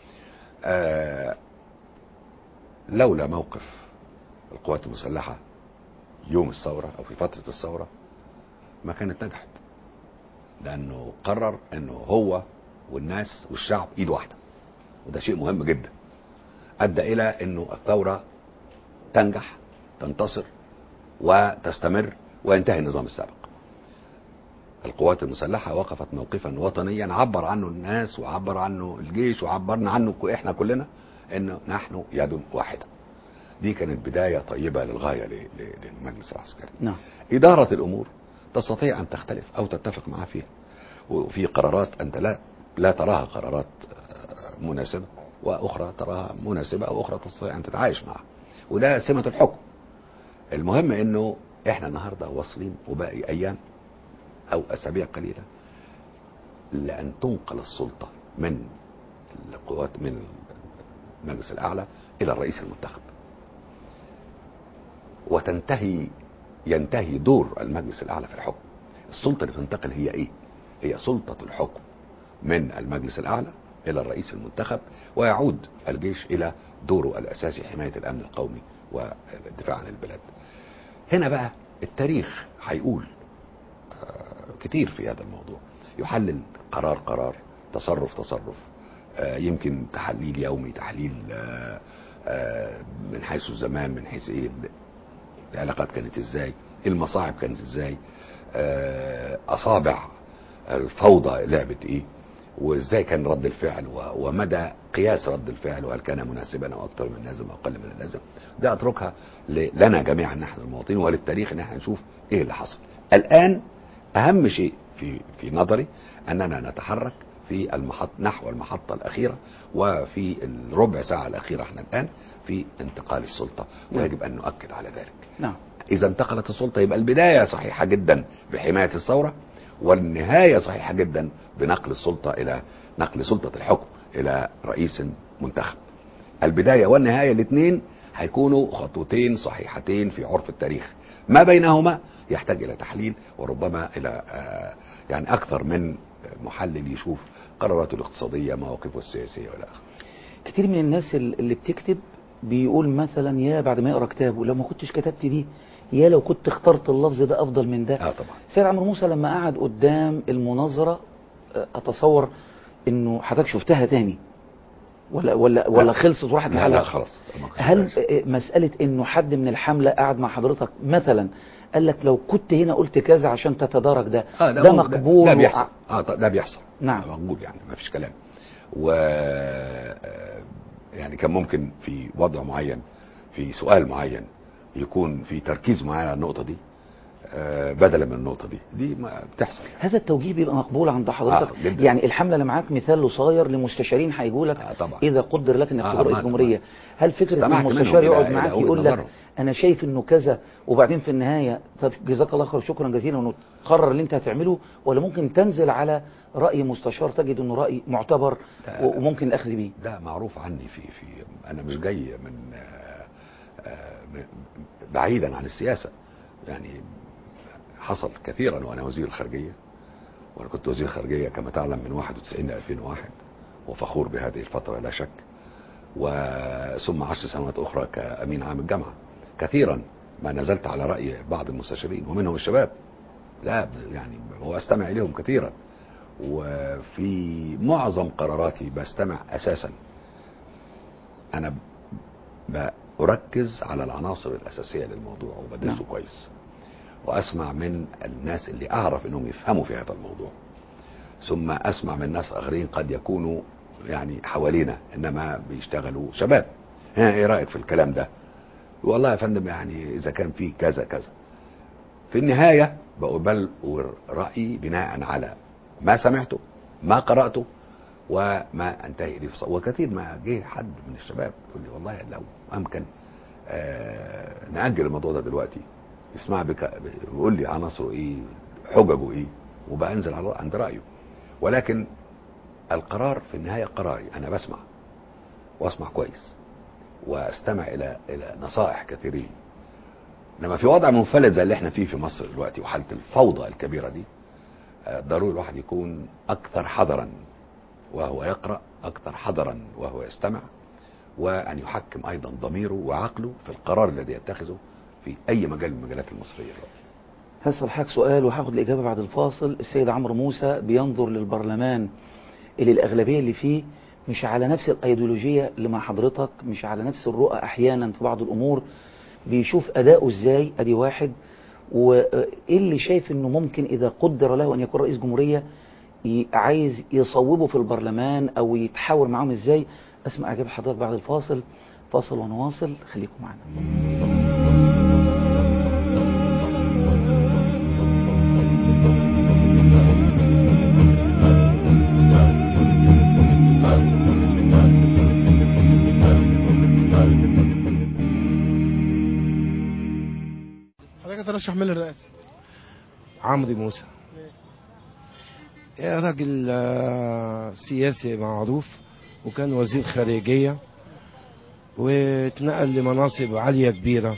آه لولا موقف القوات المسلحه يوم الثوره او في فتره الثوره ما كانت نجحت. لانه قرر انه هو والناس والشعب ايد واحده. وده شيء مهم جدا. ادى الى انه الثوره تنجح تنتصر وتستمر وينتهي النظام السابق. القوات المسلحة وقفت موقفا وطنيا عبر عنه الناس وعبر عنه الجيش وعبرنا عنه ك- احنا كلنا انه نحن يد واحدة دي كانت بداية طيبة للغاية ل- ل- للمجلس العسكري نعم إدارة الأمور تستطيع أن تختلف أو تتفق معها فيها وفي قرارات أنت لا لا تراها قرارات آه، مناسبة وأخرى تراها مناسبة أو أخرى تستطيع أن تتعايش معها وده سمة الحكم المهم أنه إحنا النهاردة واصلين وباقي أيام أو أسابيع قليلة لأن تنقل السلطة من القوات من المجلس الأعلى إلى الرئيس المنتخب وتنتهي ينتهي دور المجلس الاعلى في الحكم السلطه اللي بتنتقل هي ايه هي سلطه الحكم من المجلس الاعلى الى الرئيس المنتخب ويعود الجيش الى دوره الاساسي حمايه الامن القومي والدفاع عن البلاد هنا بقى التاريخ هيقول آه، كتير في هذا الموضوع يحلل قرار قرار تصرف تصرف آه، يمكن تحليل يومي تحليل آه، آه، من حيث الزمان من حيث ايه العلاقات كانت ازاي المصاعب كانت ازاي آه، اصابع الفوضى لعبت ايه وازاي كان رد الفعل و- ومدى قياس رد الفعل وهل كان مناسبا او اكثر من اللازم او اقل من اللازم ده اتركها ل- لنا جميعا نحن المواطنين وللتاريخ ان احنا نشوف ايه اللي حصل الان اهم شيء في في نظري اننا نتحرك في المحط نحو المحطه الاخيره وفي الربع ساعه الاخيره احنا الان في انتقال السلطه ويجب ان نؤكد على ذلك نعم اذا انتقلت السلطه يبقى البدايه صحيحه جدا بحمايه الثوره والنهايه صحيحه جدا بنقل السلطه الى نقل سلطه الحكم الى رئيس منتخب البدايه والنهايه الاثنين هيكونوا خطوتين صحيحتين في عرف التاريخ ما بينهما يحتاج الى تحليل وربما الى آه، يعني اكثر من محلل يشوف قراراته الاقتصاديه مواقفه السياسيه والى اخره كتير من الناس ال- اللي بتكتب بيقول مثلا يا بعد ما يقرا كتابه لو ما كنتش كتبت دي يا لو كنت اخترت اللفظ ده افضل من ده اه طبعا سيد عمرو موسى لما قعد قدام المناظره آه، اتصور انه حضرتك شفتها تاني ولا ولا ولا لا. خلصت وراحت لا لا لحالها خلاص ما كنتش هل عايز. آه، مساله انه حد من الحمله قعد مع حضرتك مثلا قال لك لو كنت هنا قلت كذا عشان تتدارك ده اه ده ممكن- مقبول ده وع- بيحصل اه ط- ده بيحصل نعم. آه، مقبول يعني ما فيش كلام و آه، يعني كان ممكن في وضع معين في سؤال معين يكون في تركيز معين على النقطه دي آه، بدلا من النقطه دي دي ما بتحصل يعني. هذا التوجيه بيبقى مقبول عند حضرتك آه، جداً. يعني الحمله اللي معاك مثال صاير لمستشارين هيجوا لك آه، طبعا. اذا قدر لك انك آه، تكون رئيس طبعاً، جمهوريه هل فكره ان استمعت المستشار منهم يقعد إلى- معاك إلى يقول وجهة لك نظرهم. انا شايف انه كذا وبعدين في النهايه طب جزاك الله خير شكرا جزيلا وانه تقرر اللي انت هتعمله ولا ممكن تنزل على راي مستشار تجد انه راي معتبر ده- و- وممكن الاخذ بيه ده معروف عني في في انا مش جاي من آه، آه، م- بعيدا عن السياسه يعني حصل كثيرا وانا وزير الخارجيه وانا كنت وزير خارجيه كما تعلم من 91 ل 2001 وفخور بهذه الفتره لا شك وثم عشر سنوات اخرى كامين عام الجامعه كثيرا ما نزلت على راي بعض المستشارين ومنهم الشباب لا يعني واستمع اليهم كثيرا وفي معظم قراراتي بستمع اساسا انا ب- بركز على العناصر الاساسيه للموضوع وبدرسه نعم. كويس واسمع من الناس اللي اعرف انهم يفهموا في هذا الموضوع ثم اسمع من ناس اخرين قد يكونوا يعني حوالينا انما بيشتغلوا شباب ها ايه رايك في الكلام ده والله يا فندم يعني اذا كان فيه كذا كذا في النهايه بقبل رايي بناء على ما سمعته ما قراته وما انتهي اليه في ص- وكثير ما جه حد من الشباب يقول لي والله لو امكن آه ناجل الموضوع ده دلوقتي يسمع بك يقول لي عناصره ايه حججه ايه وبقى انزل على عند رايه ولكن القرار في النهايه قراري انا بسمع واسمع كويس واستمع الى الى نصائح كثيرين انما في وضع منفلت زي اللي احنا فيه في مصر دلوقتي وحاله الفوضى الكبيره دي آه، ضروري الواحد يكون اكثر حذرا وهو يقرا اكثر حذرا وهو يستمع وان يحكم ايضا ضميره وعقله في القرار الذي يتخذه في اي مجال من المجالات المصريه دلوقتي هسأل حضرتك سؤال وهاخد الإجابة بعد الفاصل السيد عمرو موسى بينظر للبرلمان اللي الأغلبية اللي فيه مش على نفس الأيديولوجية اللي مع حضرتك مش على نفس الرؤى أحيانا في بعض الأمور بيشوف أداؤه إزاي أدي واحد وإيه اللي شايف إنه ممكن إذا قدر له أن يكون رئيس جمهورية ي- عايز يصوبه في البرلمان أو يتحاور معاهم إزاي أسمع إجابة حضرتك بعد الفاصل فاصل ونواصل خليكم معنا حضرتك ترشح مين للرئاسه؟ عمرو موسى يا راجل آه، سياسي معروف وكان وزير خارجية واتنقل لمناصب عالية كبيرة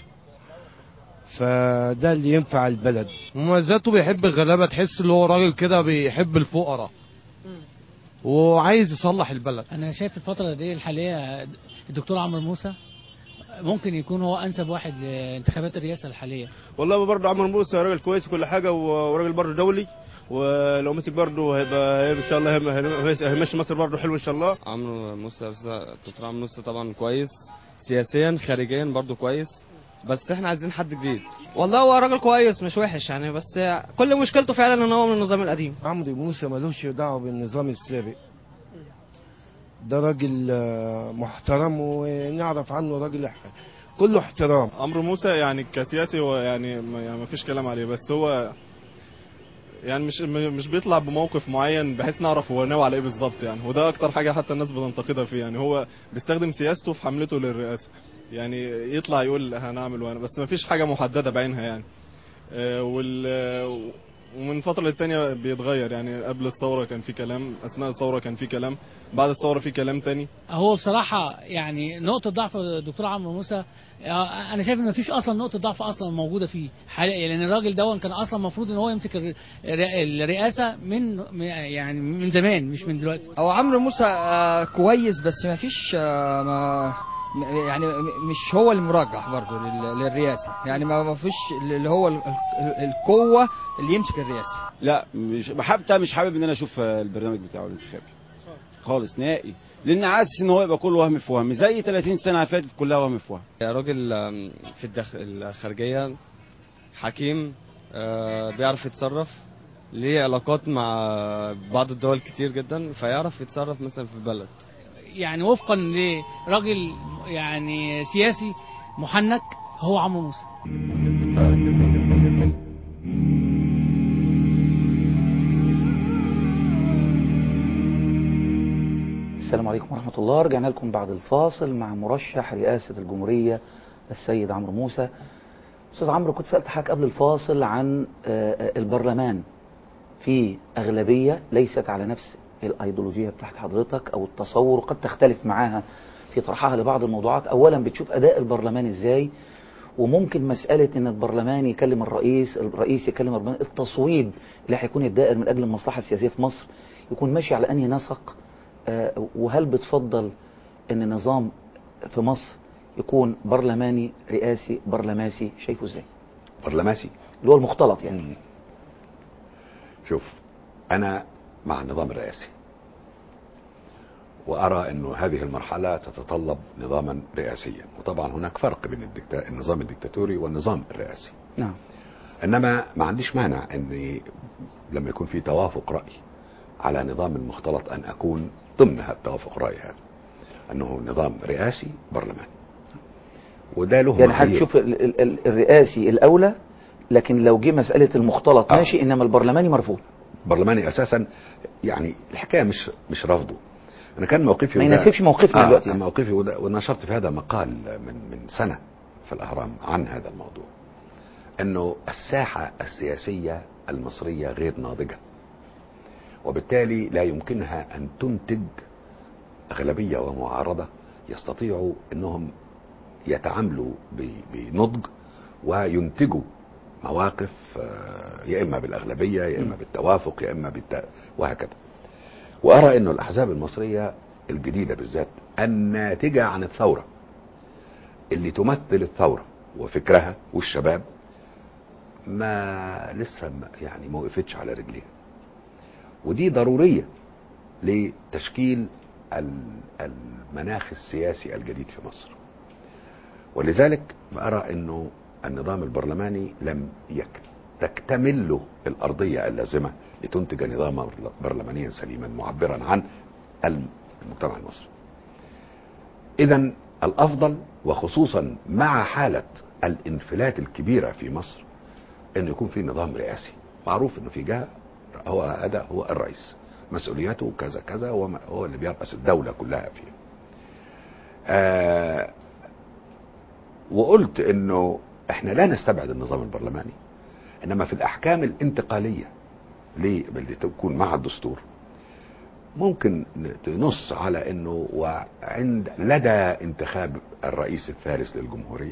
فده اللي ينفع البلد مميزاته بيحب الغلابه تحس اللي هو راجل كده بيحب الفقراء وعايز يصلح البلد انا شايف الفتره دي الحاليه الدكتور عمرو موسى ممكن يكون هو انسب واحد لانتخابات الرئاسه الحاليه والله برضه عمرو موسى راجل كويس وكل حاجه و- وراجل برضه دولي ولو مسك برضه هيبقى هيبقى ان شاء الله هيم- هيم- هيمشي مصر برضه حلو ان شاء الله عمرو موسى دكتور عمرو موسى طبعا كويس سياسيا خارجيا برضو كويس بس احنا عايزين حد جديد والله هو راجل كويس مش وحش يعني بس كل مشكلته فعلا ان هو من النظام القديم عمرو موسى ملوش دعوة بالنظام السابق ده راجل آه، محترم ونعرف عنه راجل ح- كله احترام عمرو موسى يعني كسياسي هو يعني ما يعني ما فيش كلام عليه بس هو يعني مش مش بيطلع بموقف معين بحيث نعرف هو ناوي على ايه بالظبط يعني وده اكتر حاجه حتى الناس بتنتقدها فيه يعني هو بيستخدم سياسته في حملته للرئاسه يعني يطلع يقول هنعمل وانا بس ما فيش حاجه محدده بعينها يعني آه، وال ومن فترة للتانية بيتغير يعني قبل الثورة كان في كلام أثناء الثورة كان في كلام بعد الثورة في كلام تاني هو بصراحه يعني نقطه ضعف الدكتور عمرو موسى آه، انا شايف ان مفيش اصلا نقطه ضعف اصلا موجوده فيه حاليا لان الراجل ده كان اصلا المفروض ان هو يمسك الر- الر- الرئاسه من من- يعني من زمان مش من دلوقتي هو عمرو موسى آه، كويس بس ما فيش آه، ما م- يعني م- مش هو المرجح برضه لل- للرئاسه يعني ما ما فيش اللي هو ال- ال- القوه اللي يمسك الرئاسه لا مش حتى مش حابب ان انا اشوف البرنامج بتاعه الانتخابي خالص نهائي لان حاسس ان هو يبقى كله وهم في وهم زي 30 سنه فاتت كلها وهم في وهم يا راجل آم، في الدخ... الخارجية حكيم آه، بيعرف يتصرف ليه علاقات مع بعض الدول كتير جدا فيعرف يتصرف مثلا في البلد يعني وفقا لراجل يعني سياسي محنك هو عمرو موسى السلام عليكم ورحمة الله رجعنا لكم بعد الفاصل مع مرشح رئاسة الجمهورية السيد عمرو موسى أستاذ عمرو كنت سألت حضرتك قبل الفاصل عن آه، آه، البرلمان في أغلبية ليست على نفس الأيديولوجية بتاعت حضرتك أو التصور قد تختلف معاها في طرحها لبعض الموضوعات أولا بتشوف أداء البرلمان إزاي وممكن مسألة إن البرلمان يكلم الرئيس الرئيس يكلم البرلمان التصويب اللي هيكون الدائر من أجل المصلحة السياسية في مصر يكون ماشي على أنهي نسق آه، وهل بتفضل ان نظام في مصر يكون برلماني رئاسي برلماسي شايفه ازاي برلماسي اللي هو المختلط يعني شوف انا مع النظام الرئاسي وارى انه هذه المرحله تتطلب نظاما رئاسيا وطبعا هناك فرق بين الدكتا... النظام الدكتاتوري والنظام الرئاسي نعم انما ما عنديش مانع ان لما يكون في توافق راي على نظام المختلط ان اكون ضمن هذا التوافق الراي هذا انه نظام رئاسي برلماني وده له يعني معايير. هتشوف ال- ال- ال- الرئاسي الاولى لكن لو جه مسألة المختلط آه. ماشي انما البرلماني مرفوض برلماني اساسا يعني الحكايه مش مش رفضه انا كان موقفي ما وده- يناسبش موقفنا آه دلوقتي كان يعني. موقفي وده ونشرت في هذا مقال من من سنه في الاهرام عن هذا الموضوع انه الساحه السياسيه المصريه غير ناضجه وبالتالي لا يمكنها ان تنتج اغلبيه ومعارضه يستطيعوا انهم يتعاملوا ب- بنضج وينتجوا مواقف آه، يا اما بالاغلبيه يا اما بالتوافق يا اما بالت... وهكذا وارى انه الاحزاب المصريه الجديده بالذات الناتجه عن الثوره اللي تمثل الثوره وفكرها والشباب ما لسه ما- يعني ما وقفتش على رجليها ودي ضروريه لتشكيل ال- المناخ السياسي الجديد في مصر ولذلك ارى انه النظام البرلماني لم يك تكتمل له الارضيه اللازمه لتنتج نظاما برلمانيا سليما معبرا عن المجتمع المصري. اذا الافضل وخصوصا مع حاله الانفلات الكبيره في مصر انه يكون في نظام رئاسي معروف انه في جهه هو هذا هو الرئيس مسؤولياته كذا كذا هو هو اللي بيرأس الدوله كلها فيها. آه وقلت انه احنا لا نستبعد النظام البرلماني انما في الاحكام الانتقاليه ليه اللي تكون مع الدستور ممكن تنص على انه وعند لدى انتخاب الرئيس الثالث للجمهوريه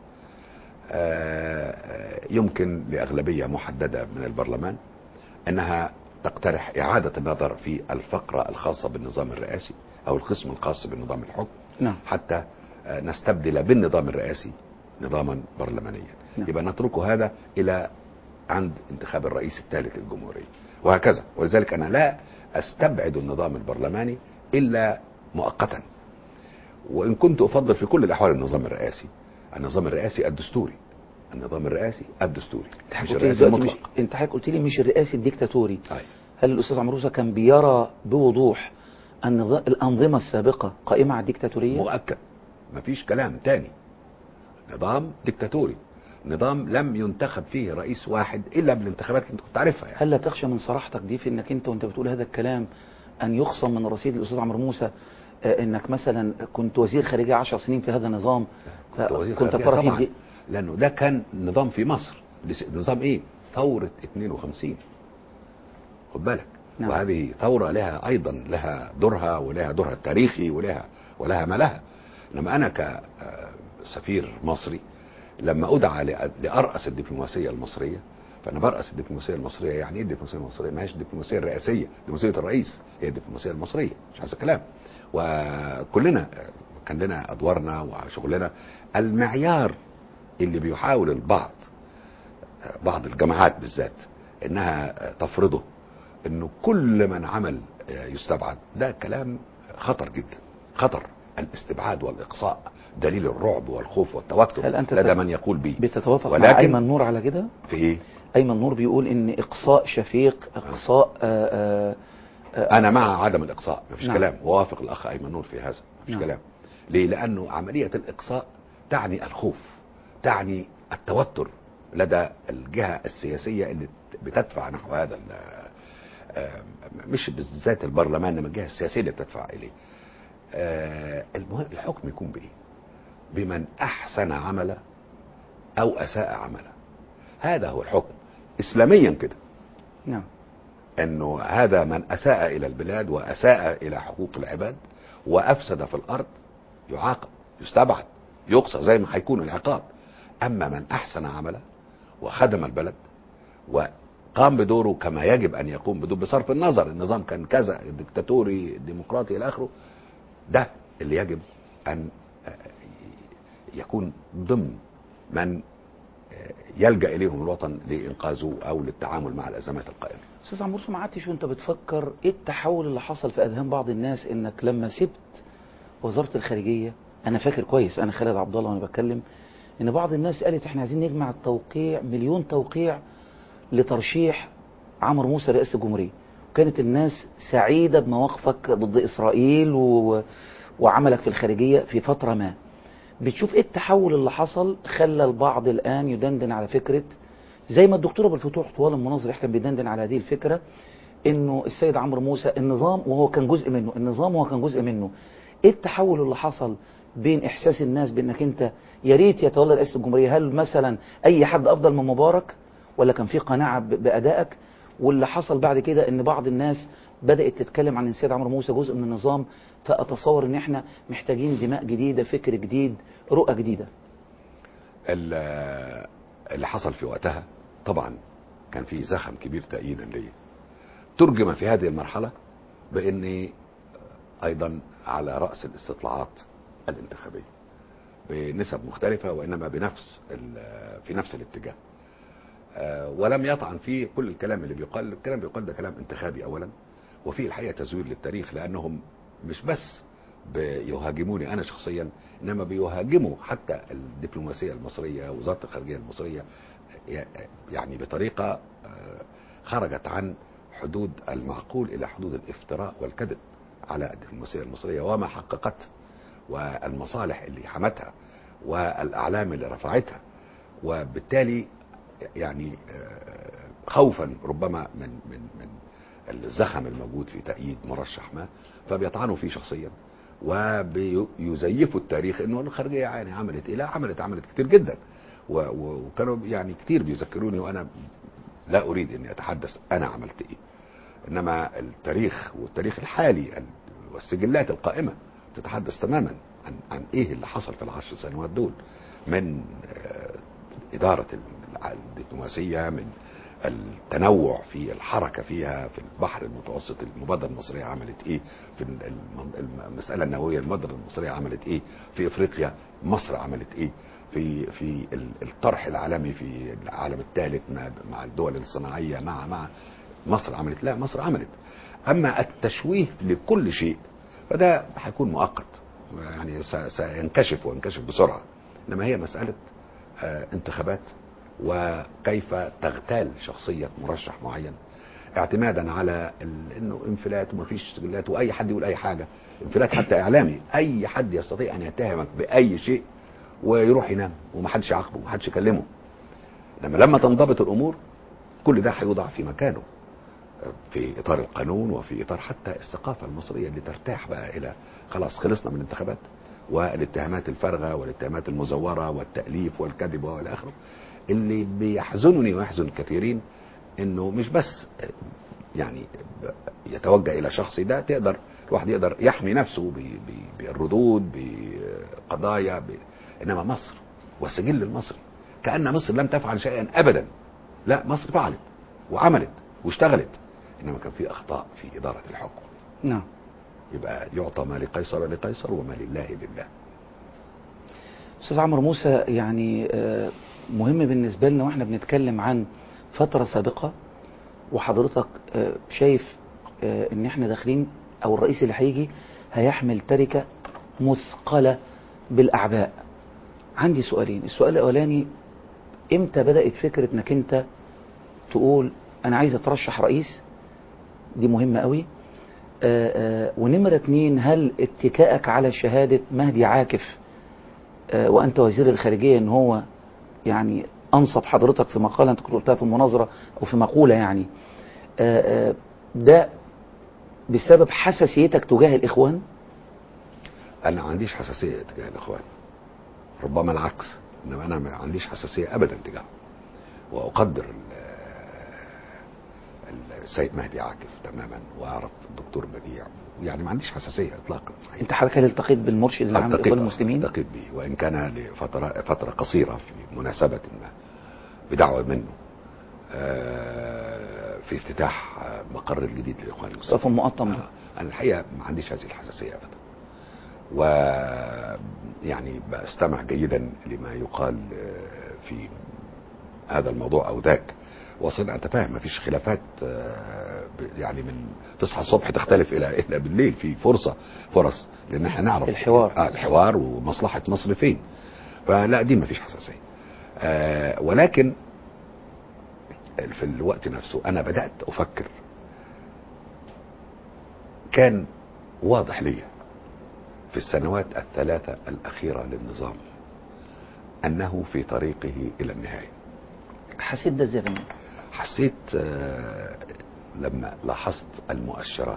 آه، يمكن لاغلبيه محدده من البرلمان انها تقترح اعاده النظر في الفقره الخاصه بالنظام الرئاسي او القسم الخاص بنظام الحكم نعم حتى آه، نستبدل بالنظام الرئاسي نظاما برلمانيا نعم. يبقى نتركه هذا الى عند انتخاب الرئيس الثالث للجمهوريه وهكذا ولذلك انا لا استبعد النظام البرلماني الا مؤقتا وان كنت افضل في كل الاحوال النظام الرئاسي النظام الرئاسي الدستوري النظام الرئاسي الدستوري انت مش حضرتك الرئاسي دلوقتي مش المطلق انت حضرتك قلت لي مش الرئاسي الديكتاتوري أي. هل الاستاذ عمرو موسى كان بيرى بوضوح ان الانظمه السابقه قائمه على الديكتاتوريه مؤكد مفيش كلام تاني نظام ديكتاتوري نظام لم ينتخب فيه رئيس واحد الا بالانتخابات اللي انت كنت عارفها يعني هل لا تخشى من صراحتك دي في انك انت وانت بتقول هذا الكلام ان يخصم من رصيد الاستاذ عمرو موسى آه، انك مثلا كنت وزير خارجيه 10 سنين في هذا النظام كنت وزير كنت خارجية ترى طبعا فيه لانه ده كان نظام في مصر لس- نظام ايه ثورة 52 خد بالك نعم. وهذه ثورة لها ايضا لها دورها ولها دورها التاريخي ولها ولها ما لها انما انا كسفير مصري لما ادعى ل- لارأس الدبلوماسية المصرية فانا برأس الدبلوماسية المصرية يعني ايه الدبلوماسية المصرية ما هيش الدبلوماسية الرئاسية دبلوماسية الرئيس هي الدبلوماسية المصرية مش هذا الكلام وكلنا كان لنا ادوارنا وشغلنا المعيار اللي بيحاول البعض بعض الجماعات بالذات انها تفرضه انه كل من عمل يستبعد ده كلام خطر جدا خطر الاستبعاد والاقصاء دليل الرعب والخوف والتوتر هل أنت لدى تت- من يقول به بتتوافق مع ولكن- ايمن نور على كده في ايه ايمن نور بيقول ان اقصاء شفيق اقصاء آه، آه، آه، انا مع عدم الاقصاء مفيش نعم. كلام ووافق الاخ ايمن نور في هذا مفيش نعم. كلام ليه لانه عمليه الاقصاء تعني الخوف تعني التوتر لدى الجهة السياسية اللي بتدفع نحو هذا ال- آه، مش بالذات البرلمان انما الجهة السياسية اللي بتدفع اليه آه، المهم الحكم يكون بايه بمن احسن عملا او اساء عملا هذا هو الحكم اسلاميا كده نعم انه هذا من اساء الى البلاد واساء الى حقوق العباد وافسد في الارض يعاقب يستبعد يقصى زي ما هيكون العقاب اما من احسن عمله وخدم البلد وقام بدوره كما يجب ان يقوم بدوره بصرف النظر النظام كان كذا ديكتاتوري ديمقراطي الى اخره ده اللي يجب ان يكون ضمن من يلجا اليهم الوطن لانقاذه او للتعامل مع الازمات القائمه استاذ عمرو ما قعدتش وانت بتفكر ايه التحول اللي حصل في اذهان بعض الناس انك لما سبت وزاره الخارجيه انا فاكر كويس انا خالد عبد الله وانا بتكلم ان بعض الناس قالت احنا عايزين نجمع التوقيع مليون توقيع لترشيح عمرو موسى رئاسه الجمهوريه وكانت الناس سعيده بمواقفك ضد اسرائيل و... وعملك في الخارجيه في فتره ما بتشوف ايه التحول اللي حصل خلى البعض الان يدندن على فكره زي ما الدكتور ابو الفتوح طوال المناظر كان بيدندن على هذه الفكره انه السيد عمرو موسى النظام وهو كان جزء منه النظام وهو كان جزء منه ايه التحول اللي حصل بين احساس الناس بانك انت يا ريت يتولى رئاسه الجمهوريه هل مثلا اي حد افضل من مبارك ولا كان في قناعه ب- بادائك واللي حصل بعد كده ان بعض الناس بدات تتكلم عن السيد عمرو موسى جزء من النظام فاتصور ان احنا محتاجين دماء جديده فكر جديد رؤى جديده ال- اللي حصل في وقتها طبعا كان في زخم كبير تأييدا ليا ترجم في هذه المرحلة باني ايضا على رأس الاستطلاعات الانتخابية بنسب مختلفة وانما بنفس ال- في نفس الاتجاه آه، ولم يطعن فيه كل الكلام اللي بيقال الكلام بيقال ده كلام انتخابي اولا وفي الحقيقة تزوير للتاريخ لانهم مش بس بيهاجموني انا شخصيا انما بيهاجموا حتى الدبلوماسيه المصريه وزاره الخارجيه المصريه يعني بطريقه آه، خرجت عن حدود المعقول الى حدود الافتراء والكذب على الدبلوماسيه المصريه وما حققته والمصالح اللي حمتها والاعلام اللي رفعتها وبالتالي يعني آه، خوفا ربما من من من الزخم الموجود في تأييد مرشح ما فبيطعنوا فيه شخصيا وبيزيفوا التاريخ انه الخارجيه يعني عملت ايه لا عملت عملت كتير جدا و- و- وكانوا يعني كتير بيذكروني وانا لا اريد اني اتحدث انا عملت ايه انما التاريخ والتاريخ الحالي ال- والسجلات القائمه تتحدث تماما عن عن ايه اللي حصل في العشر سنوات دول من آه، اداره الع- الدبلوماسيه من التنوع في الحركه فيها في البحر المتوسط المبادره المصريه عملت ايه في الم- المساله النوويه المبادره المصريه عملت ايه في افريقيا مصر عملت ايه في في ال- الطرح العالمي في العالم الثالث مع مع الدول الصناعيه مع مع مصر عملت لا مصر عملت اما التشويه لكل شيء فده هيكون مؤقت يعني س- سينكشف وينكشف بسرعه انما هي مساله آه، انتخابات وكيف تغتال شخصيه مرشح معين اعتمادا على ال- انه انفلات ومفيش سجلات واي حد يقول اي حاجه انفلات حتى اعلامي اي حد يستطيع ان يتهمك باي شيء ويروح ينام ومحدش يعاقبه ومحدش يكلمه لما لما تنضبط الامور كل ده هيوضع في مكانه في اطار القانون وفي اطار حتى الثقافه المصريه اللي ترتاح بقى الى خلاص خلصنا من الانتخابات والاتهامات الفارغه والاتهامات المزوره والتاليف والكذب والى اخره اللي بيحزنني ويحزن كثيرين انه مش بس يعني يتوجه الى شخصي ده تقدر الواحد يقدر يحمي نفسه ب- ب- بالردود بقضايا ب... انما مصر والسجل المصري كان مصر لم تفعل شيئا ابدا لا مصر فعلت وعملت واشتغلت انما كان في اخطاء في اداره الحكم نعم يبقى يعطى ما لقيصر لقيصر وما لله لله استاذ عمرو موسى يعني آه، مهم بالنسبه لنا واحنا بنتكلم عن فتره سابقه وحضرتك آه، شايف آه، ان احنا داخلين او الرئيس اللي هيجي هيحمل تركه مثقله بالاعباء عندي سؤالين السؤال الاولاني امتى بدات فكره انك انت تقول انا عايز اترشح رئيس دي مهمه قوي آه، آه، ونمره اتنين هل اتكائك على شهاده مهدي عاكف آه، وانت وزير الخارجيه ان هو يعني انصب حضرتك في مقاله انت كنت قلتها في المناظره او في مقوله يعني آه، آه، ده بسبب حساسيتك تجاه الاخوان انا ما عنديش حساسيه تجاه الاخوان ربما العكس انما انا ما عنديش حساسيه ابدا تجاههم واقدر ال- السيد مهدي عاكف تماما واعرف الدكتور بديع يعني ما عنديش حساسيه اطلاقا انت حضرتك هل التقيت بالمرشد العام التقيت للاخوان المسلمين التقيت به وان كان لفتره فتره قصيره في مناسبه ما بدعوه منه آه، في افتتاح آه، مقر الجديد للاخوان المسلمين صف مقطم آه، انا الحقيقه ما عنديش هذه الحساسيه ابدا و يعني بستمع جيدا لما يقال آه، في هذا الموضوع او ذاك واصل انت فاهم مفيش خلافات آه، ب- يعني من تصحى الصبح تختلف الى الى بالليل في فرصه فرص لان احنا نعرف الحوار. آه الحوار ومصلحه مصر فين فلا دي مفيش حساسيه آه ولكن في الوقت نفسه انا بدات افكر كان واضح لي في السنوات الثلاثه الاخيره للنظام انه في طريقه الى النهايه حسيت ده ازاي يا فندم؟ حسيت آه، لما لاحظت المؤشرات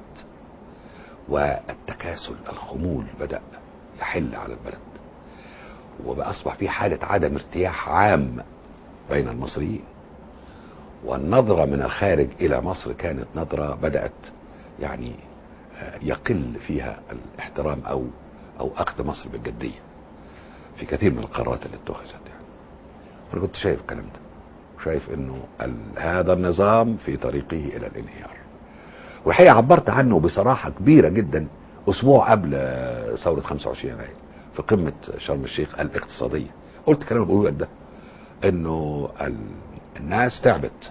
والتكاسل الخمول بدأ يحل على البلد وبقى أصبح في حالة عدم ارتياح عام بين المصريين والنظرة من الخارج إلى مصر كانت نظرة بدأت يعني آه، يقل فيها الاحترام أو أو أخذ مصر بالجدية في كثير من القرارات اللي اتخذت يعني أنا كنت شايف الكلام ده شايف انه ال- هذا النظام في طريقه الى الانهيار والحقيقه عبرت عنه بصراحه كبيره جدا اسبوع قبل آه، ثوره 25 يناير في قمه شرم الشيخ الاقتصاديه قلت كلام بقوله ده انه ال- الناس تعبت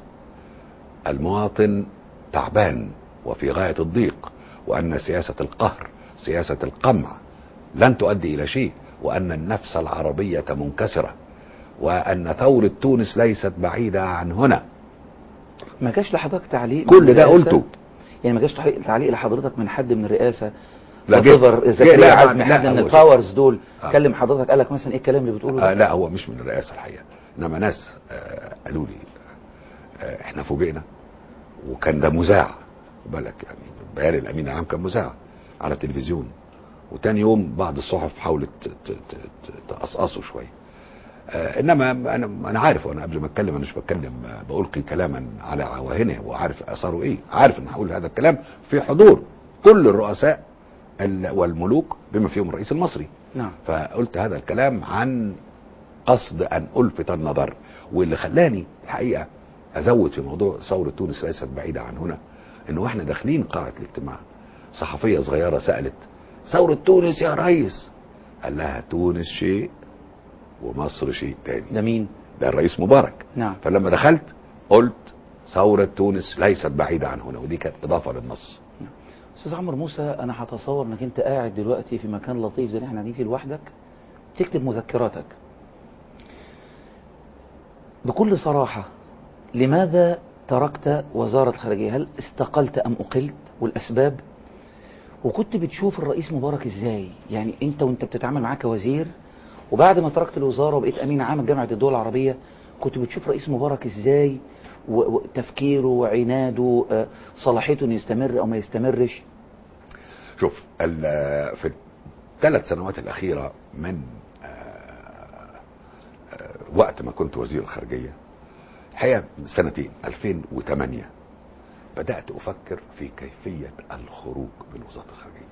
المواطن تعبان وفي غايه الضيق وان سياسه القهر سياسه القمع لن تؤدي الى شيء وان النفس العربيه منكسره وان ثوره تونس ليست بعيده عن هنا ما جاش لحضرتك تعليق كل من ده الرئاسة؟ قلته. يعني ما جاش تح- تعليق لحضرتك من حد من الرئاسه لا، لا جه- جبر جه- زكريا لا، عزمي لا، حد من هو- الباورز دول آه. كلم حضرتك قال لك مثلا ايه الكلام اللي بتقوله ده؟ آه لا هو مش من الرئاسه الحقيقه انما ناس آه قالوا لي آه احنا فوجئنا وكان ده مذاع بالك يعني بيان الامين العام كان مذاع على التلفزيون وتاني يوم بعض الصحف حاولت ت- ت- ت- تقصقصه شويه آه انما انا انا عارف وانا قبل ما اتكلم انا مش بتكلم آه، بالقي كلاما على عواهنه وعارف اثاره ايه عارف ان هقول هذا الكلام في حضور كل الرؤساء ال- والملوك بما فيهم الرئيس المصري نعم فقلت هذا الكلام عن قصد ان الفت النظر واللي خلاني الحقيقه ازود في موضوع ثوره تونس ليست بعيده عن هنا انه واحنا داخلين قاعه الاجتماع صحفيه صغيره سالت ثوره تونس يا ريس قال لها تونس شيء ومصر شيء تاني ده مين؟ ده الرئيس مبارك نعم فلما دخلت قلت ثوره تونس ليست بعيده عن هنا ودي كانت اضافه للنص استاذ عمرو موسى انا هتصور انك انت قاعد دلوقتي في مكان لطيف زي اللي احنا قاعدين فيه لوحدك تكتب مذكراتك بكل صراحة لماذا تركت وزارة الخارجية هل استقلت أم أقلت والأسباب وكنت بتشوف الرئيس مبارك ازاي يعني انت وانت بتتعامل معاه كوزير وبعد ما تركت الوزارة وبقيت أمين عام جامعة الدول العربية كنت بتشوف رئيس مبارك ازاي و- وتفكيره وعناده آه، صلاحيته انه يستمر او ما يستمرش شوف ال- في الثلاث سنوات الأخيرة من آه، آه، وقت ما كنت وزير الخارجية الحقيقة من سنتين 2008 بدأت أفكر في كيفية الخروج من وزارة الخارجية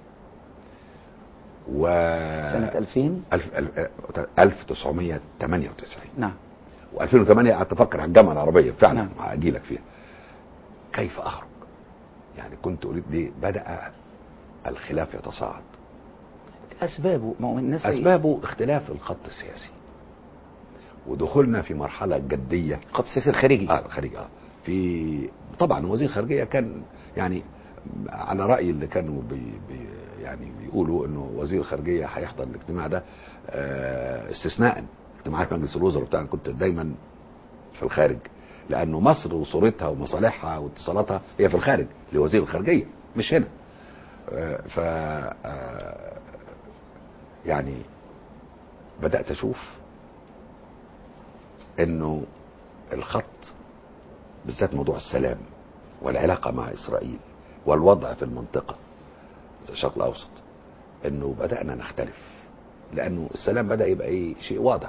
و سنة 2000 ألف ألف آه، 1998 نعم و2008 قعدت افكر على الجامعه العربيه فعلا نعم. اجي لك فيها كيف اخرج يعني كنت اريد ليه بدا الخلاف يتصاعد أسبابه ما هو الناس اسبابه اختلاف الخط السياسي ودخولنا في مرحله جديه الخط السياسي الخارجي اه الخارجي اه في طبعا وزير الخارجيه كان يعني على راي اللي كانوا بي بي يعني بيقولوا انه وزير الخارجيه هيحضر الاجتماع ده آه استثناء اجتماعات مجلس الوزراء بتاع كنت دايما في الخارج لانه مصر وصورتها ومصالحها واتصالاتها هي في الخارج لوزير الخارجيه مش هنا آه ف آه يعني بدات اشوف انه الخط بالذات موضوع السلام والعلاقه مع اسرائيل والوضع في المنطقه زي الشرق الاوسط انه بدانا نختلف لانه السلام بدا يبقى ايه شيء واضح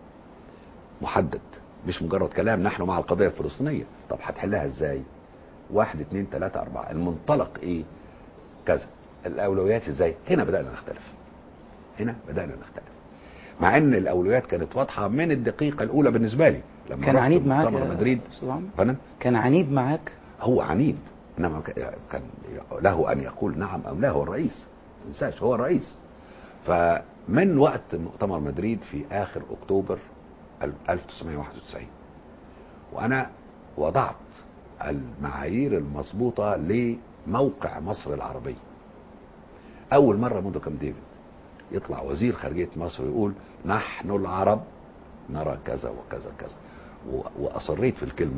محدد مش مجرد كلام نحن مع القضيه الفلسطينيه طب هتحلها ازاي واحد اتنين تلاته اربعه المنطلق ايه كذا الاولويات ازاي هنا بدانا نختلف هنا بدانا نختلف مع ان الاولويات كانت واضحه من الدقيقه الاولى بالنسبه لي لما كان رحت عنيد معاك مؤتمر يا مدريد أستاذ عمرو؟ فانا كان عنيد معاك هو عنيد انما ك- كان له ان يقول نعم او لا هو الرئيس ما تنساش هو الرئيس فمن وقت مؤتمر مدريد في اخر اكتوبر ال- 1991 وانا وضعت المعايير المضبوطه لموقع مصر العربيه اول مره منذ كام ديفيد يطلع وزير خارجيه مصر ويقول نحن العرب نرى كذا وكذا كذا و- واصريت في الكلمه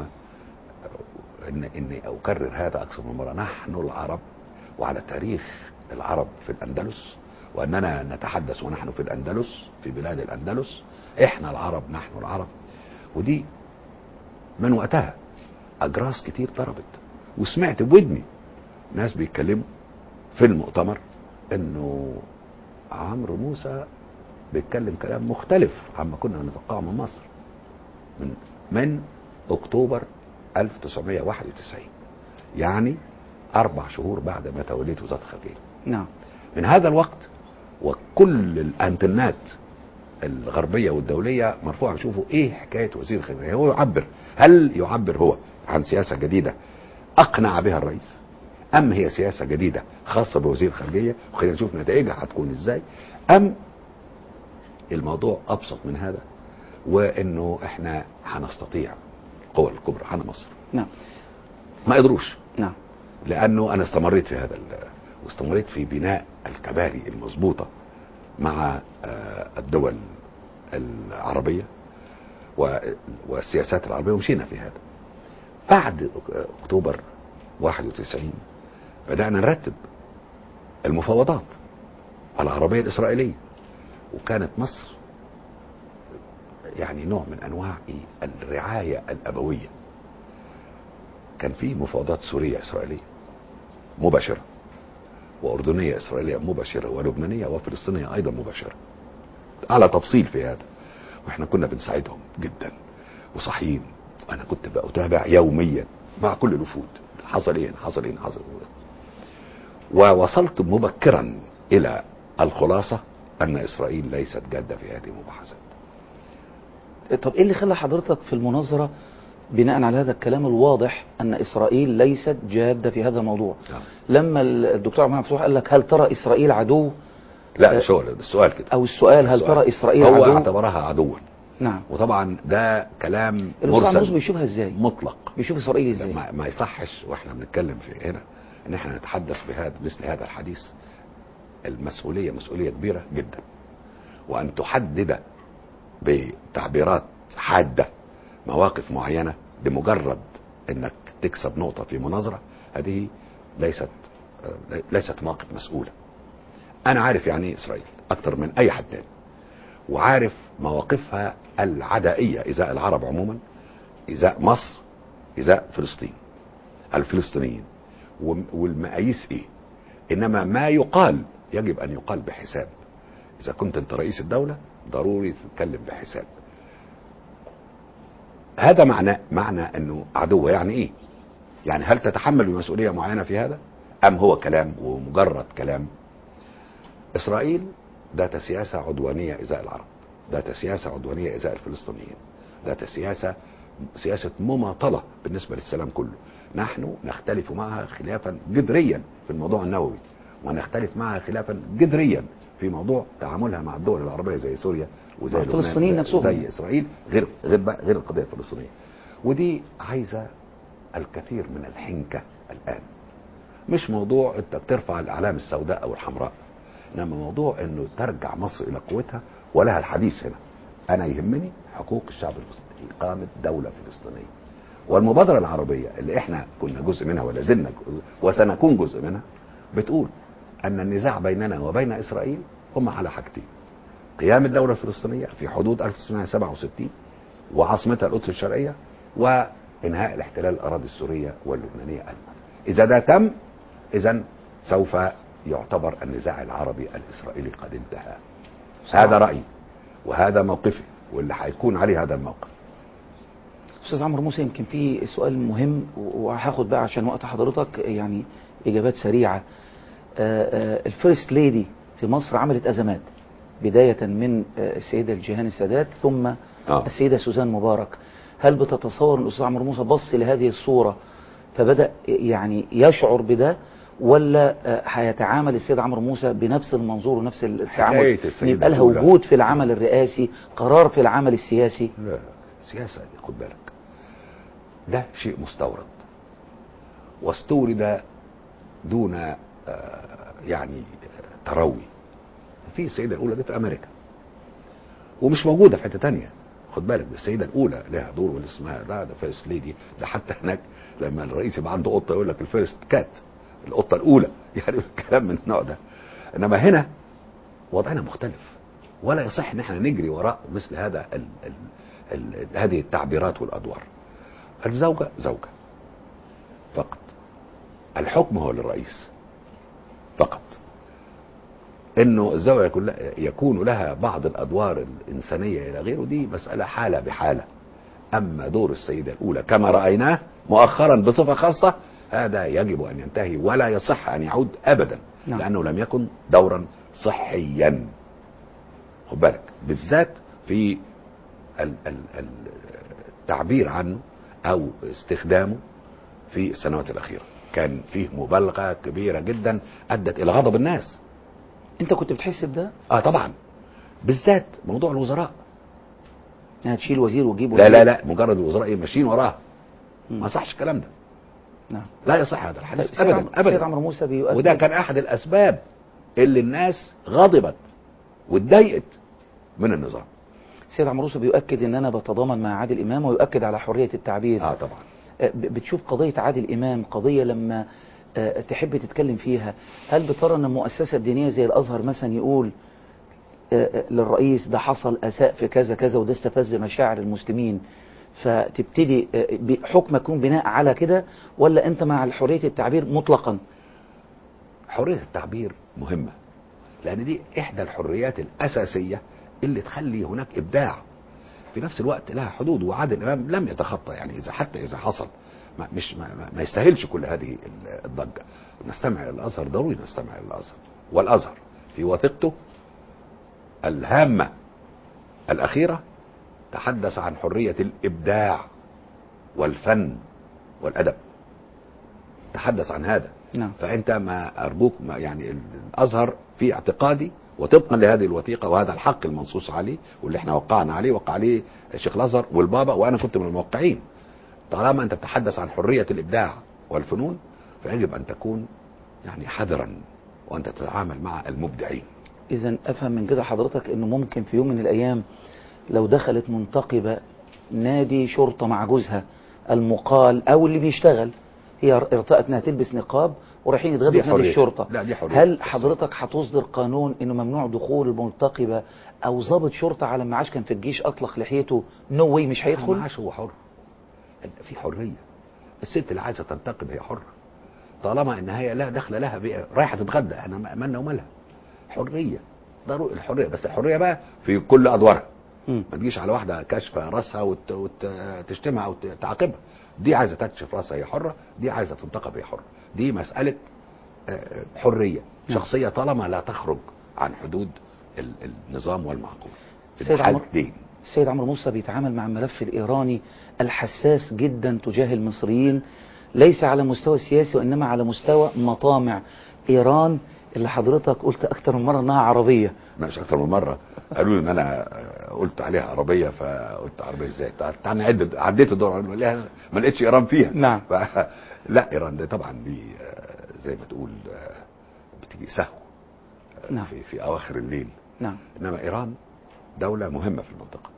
ان اني اكرر هذا اكثر من مره نحن العرب وعلى تاريخ العرب في الاندلس واننا نتحدث ونحن في الاندلس في بلاد الاندلس احنا العرب نحن العرب ودي من وقتها اجراس كتير ضربت وسمعت بودني ناس بيتكلموا في المؤتمر انه عمرو موسى بيتكلم كلام مختلف عما كنا نتوقعه من مصر من من اكتوبر 1991 يعني اربع شهور بعد ما توليت وزاره الخارجيه نعم من هذا الوقت وكل الانتنات الغربيه والدوليه مرفوعه يشوفوا ايه حكايه وزير الخارجيه هو يعبر هل يعبر هو عن سياسه جديده اقنع بها الرئيس ام هي سياسه جديده خاصه بوزير الخارجيه وخلينا نشوف نتائجها هتكون ازاي ام الموضوع ابسط من هذا وانه احنا هنستطيع القوى الكبرى على مصر نعم ما قدروش نعم لانه انا استمريت في هذا ال- واستمريت في بناء الكباري المظبوطه مع آه، الدول العربيه و- والسياسات العربيه ومشينا في هذا بعد أك- اكتوبر 91 بدانا نرتب المفاوضات العربيه الاسرائيليه وكانت مصر يعني نوع من انواع إيه؟ الرعايه الابويه كان في مفاوضات سوريه اسرائيليه مباشره واردنيه اسرائيليه مباشره ولبنانيه وفلسطينيه ايضا مباشره على تفصيل في هذا واحنا كنا بنساعدهم جدا وصحيين انا كنت بتابع يوميا مع كل الوفود حصل ايه حصل ايه حصل ايه ووصلت مبكرا الى الخلاصه ان اسرائيل ليست جاده في هذه المباحثات طب ايه اللي خلى حضرتك في المناظرة بناء على هذا الكلام الواضح ان اسرائيل ليست جادة في هذا الموضوع نعم. لما الدكتور عبد المنعم فتوح قال لك هل ترى اسرائيل عدو لا مش هو السؤال كده او السؤال هل السؤال. ترى اسرائيل هو عدو اعتبرها عدوا نعم وطبعا ده كلام الاستاذ عمرو مرسل موسى بيشوفها ازاي مطلق بيشوف اسرائيل ازاي ما, ما يصحش واحنا بنتكلم في هنا ان احنا نتحدث بهذا مثل هذا الحديث المسؤوليه مسؤوليه كبيره جدا وان تحدد بتعبيرات حاده مواقف معينه لمجرد انك تكسب نقطه في مناظره هذه ليست آه، ليست مواقف مسؤوله انا عارف يعني ايه اسرائيل اكتر من اي حد تاني وعارف مواقفها العدائيه ازاء العرب عموما ازاء مصر ازاء فلسطين الفلسطينيين وم- والمقاييس ايه انما ما يقال يجب ان يقال بحساب اذا كنت انت رئيس الدوله ضروري تتكلم بحساب هذا معنى معنى انه عدو يعني ايه يعني هل تتحمل بمسؤوليه معينه في هذا ام هو كلام ومجرد كلام اسرائيل ذات سياسه عدوانيه ازاء العرب ذات سياسه عدوانيه ازاء الفلسطينيين ذات سياسه سياسه مماطله بالنسبه للسلام كله نحن نختلف معها خلافا جذريا في الموضوع النووي ونختلف معها خلافا جذريا في موضوع تعاملها مع الدول العربيه زي سوريا وزي مع لبنان الفلسطينيين زي- نفسهم. زي اسرائيل غير غير بقى- غير القضيه الفلسطينيه ودي عايزه الكثير من الحنكه الان مش موضوع انت بترفع الاعلام السوداء او الحمراء انما موضوع انه ترجع مصر الى قوتها ولها الحديث هنا انا يهمني حقوق الشعب المصري اقامه دوله فلسطينيه والمبادره العربيه اللي احنا كنا جزء منها ولا زلنا جزء وسنكون جزء منها بتقول ان النزاع بيننا وبين اسرائيل هم على حاجتين قيام الدوله الفلسطينيه في حدود 1967 وعاصمتها القدس الشرقيه وانهاء الاحتلال الاراضي السوريه واللبنانيه ايضا. اذا ده تم اذا سوف يعتبر النزاع العربي الاسرائيلي قد انتهى. هذا رايي وهذا موقفي واللي هيكون عليه هذا الموقف. استاذ عمرو موسى يمكن في سؤال مهم وهاخد بقى عشان وقت حضرتك يعني اجابات سريعه آه، آه، الفيرست ليدي في مصر عملت ازمات بدايه من آه، السيده الجيهان السادات ثم آه. السيده سوزان مبارك هل بتتصور ان الاستاذ عمرو موسى بص لهذه الصوره فبدا يعني يشعر بده ولا آه، هيتعامل السيد عمرو موسى بنفس المنظور ونفس التعامل حكاية إن السيدة يبقى لها الأولى. وجود في العمل الرئاسي قرار في العمل السياسي لا سياسة دي خد بالك ده شيء مستورد واستورد دون آه، يعني تروي في السيدة الأولى دي في أمريكا ومش موجودة في حتة تانية خد بالك السيدة الأولى لها دور واللي اسمها ده ده فيرست ليدي ده حتى هناك لما الرئيس يبقى عنده قطة يقول لك الفيرست كات القطة الأولى يعني كلام من النوع ده إنما هنا وضعنا مختلف ولا يصح ان احنا نجري وراء مثل هذا ال ال ال هذه التعبيرات والادوار الزوجه زوجه فقط الحكم هو للرئيس فقط انه الزوجه يكون لها- يكون لها بعض الادوار الانسانيه الى غيره دي مساله حاله بحاله اما دور السيده الاولى كما رايناه مؤخرا بصفه خاصه هذا يجب ان ينتهي ولا يصح ان يعود ابدا نعم. لانه لم يكن دورا صحيا خد بالك بالذات في ال- ال- ال- التعبير عنه او استخدامه في السنوات الاخيره كان فيه مبالغه كبيره جدا ادت الى غضب الناس انت كنت بتحس بده اه طبعا بالذات موضوع الوزراء يعني تشيل وزير وتجيب لا وزير لا لا مجرد الوزراء ماشيين وراها مم. ما صحش الكلام ده نعم لا يصح هذا طيب، الحديث سيد ابدا عمرو- سيد ابدا عمرو موسى بيؤكد وده كان احد الاسباب اللي الناس غضبت واتضايقت من النظام سيد عمرو موسى بيؤكد ان انا بتضامن مع عادل امام ويؤكد على حريه التعبير اه طبعا آه، ب- بتشوف قضيه عادل امام قضيه لما آه، تحب تتكلم فيها هل بترى ان المؤسسه الدينيه زي الازهر مثلا يقول آه، آه، للرئيس ده حصل اساء في كذا كذا وده استفز مشاعر المسلمين فتبتدي آه، ب- حكمك يكون بناء على كده ولا انت مع حريه التعبير مطلقا حريه التعبير مهمه لان دي احدى الحريات الاساسيه اللي تخلي هناك ابداع في نفس الوقت لها حدود وعادل امام لم يتخطى يعني اذا حتى اذا حصل ما مش ما, ما- ما يستاهلش كل هذه ال- الضجه نستمع الى الازهر ضروري نستمع الى الازهر والازهر في وثيقته الهامه الاخيره تحدث عن حريه الابداع والفن والادب تحدث عن هذا نعم فانت ما ارجوك ما يعني ال- الازهر في اعتقادي وطبقا لهذه الوثيقه وهذا الحق المنصوص عليه واللي احنا وقعنا عليه وقع عليه الشيخ الازهر والبابا وانا كنت من الموقعين طالما انت بتتحدث عن حريه الابداع والفنون فيجب ان تكون يعني حذرا وانت تتعامل مع المبدعين اذا افهم من كده حضرتك انه ممكن في يوم من الايام لو دخلت منتقبه نادي شرطه مع جوزها المقال او اللي بيشتغل هي ارتأت انها تلبس نقاب ورايحين يتغدوا دي في نادي حرية. الشرطه لا دي حرية. هل حضرتك هتصدر قانون انه ممنوع دخول المنتقبه او ضابط شرطه على ما عاش كان في الجيش اطلق لحيته نو واي مش هيدخل معاش هو حر في حريه الست اللي عايزه تنتقب هي حره طالما ان هي لا دخل لها بي... رايحه تتغدى احنا مالنا ومالها حريه ضروري الحريه بس الحريه بقى في كل ادوارها مم. ما تجيش على واحده كاشفه راسها وت... وتشتمها او ت- تعاقبها دي عايزه تكشف راسها هي حره دي عايزه تنتقب هي حره دي مساله آه، حريه نعم. شخصيه طالما لا تخرج عن حدود ال- النظام والمعقول في سيد عمرو. الحالتين السيد عمرو موسى بيتعامل مع الملف الإيراني الحساس جدا تجاه المصريين ليس على مستوى السياسي وإنما على مستوى مطامع إيران اللي حضرتك قلت أكتر من مرة إنها عربية مش اكتر من مره قالوا لي ان انا آه، قلت عليها عربيه فقلت عربيه ازاي تعال تعال نعد عديت الدور قالوا لي ما لقيتش ايران فيها نعم. ف... لا ايران ده طبعا دي آه، زي ما تقول آه، بتيجي سهو آه، نعم. في في اواخر الليل نعم انما ايران دوله مهمه في المنطقه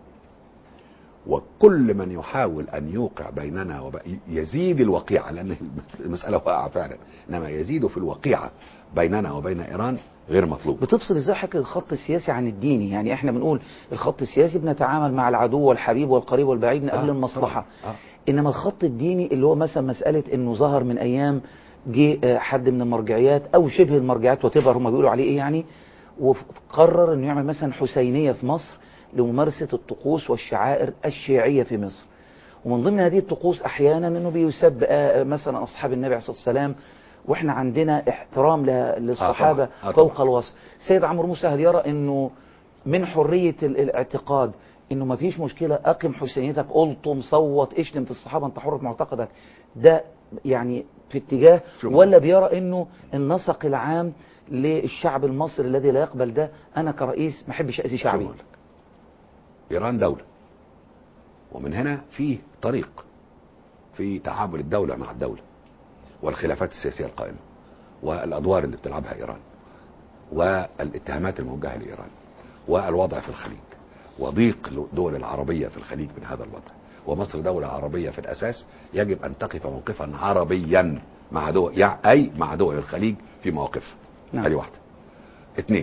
وكل من يحاول ان يوقع بيننا وب... يزيد الوقيعه لان المساله واقعه فعلا انما يزيد في الوقيعه بيننا وبين ايران غير مطلوب بتفصل ازاي حضرتك الخط السياسي عن الديني يعني احنا بنقول الخط السياسي بنتعامل مع العدو والحبيب والقريب والبعيد من قبل آه، المصلحة طبعاً. آه. انما الخط الديني اللي هو مثلا مسألة انه ظهر من ايام جه آه، حد من المرجعيات او شبه المرجعيات وتبر هم بيقولوا عليه ايه يعني وقرر انه يعمل مثلا حسينية في مصر لممارسة الطقوس والشعائر الشيعية في مصر ومن ضمن هذه الطقوس احيانا انه بيسب آه، مثلا اصحاب النبي عليه الصلاه والسلام واحنا عندنا احترام ل- للصحابه آه طبعاً. فوق الوصف سيد عمرو موسى هل يرى انه من حريه ال- الاعتقاد انه ما فيش مشكله اقم حسينيتك الطم صوت اشتم في الصحابه انت حر في معتقدك ده يعني في اتجاه شوف. ولا بيرى انه النسق العام للشعب المصري الذي لا يقبل ده انا كرئيس ما احبش اذي شعبي شو أقول لك؟ إيران دولة ومن هنا فيه طريق في تعامل الدولة مع الدولة والخلافات السياسية القائمة والأدوار اللي بتلعبها إيران والاتهامات الموجهة لإيران والوضع في الخليج وضيق الدول العربية في الخليج من هذا الوضع ومصر دولة عربية في الأساس يجب أن تقف موقفا عربيا مع دول يعني أي مع دول الخليج في مواقفها نعم. هذه واحدة اثنين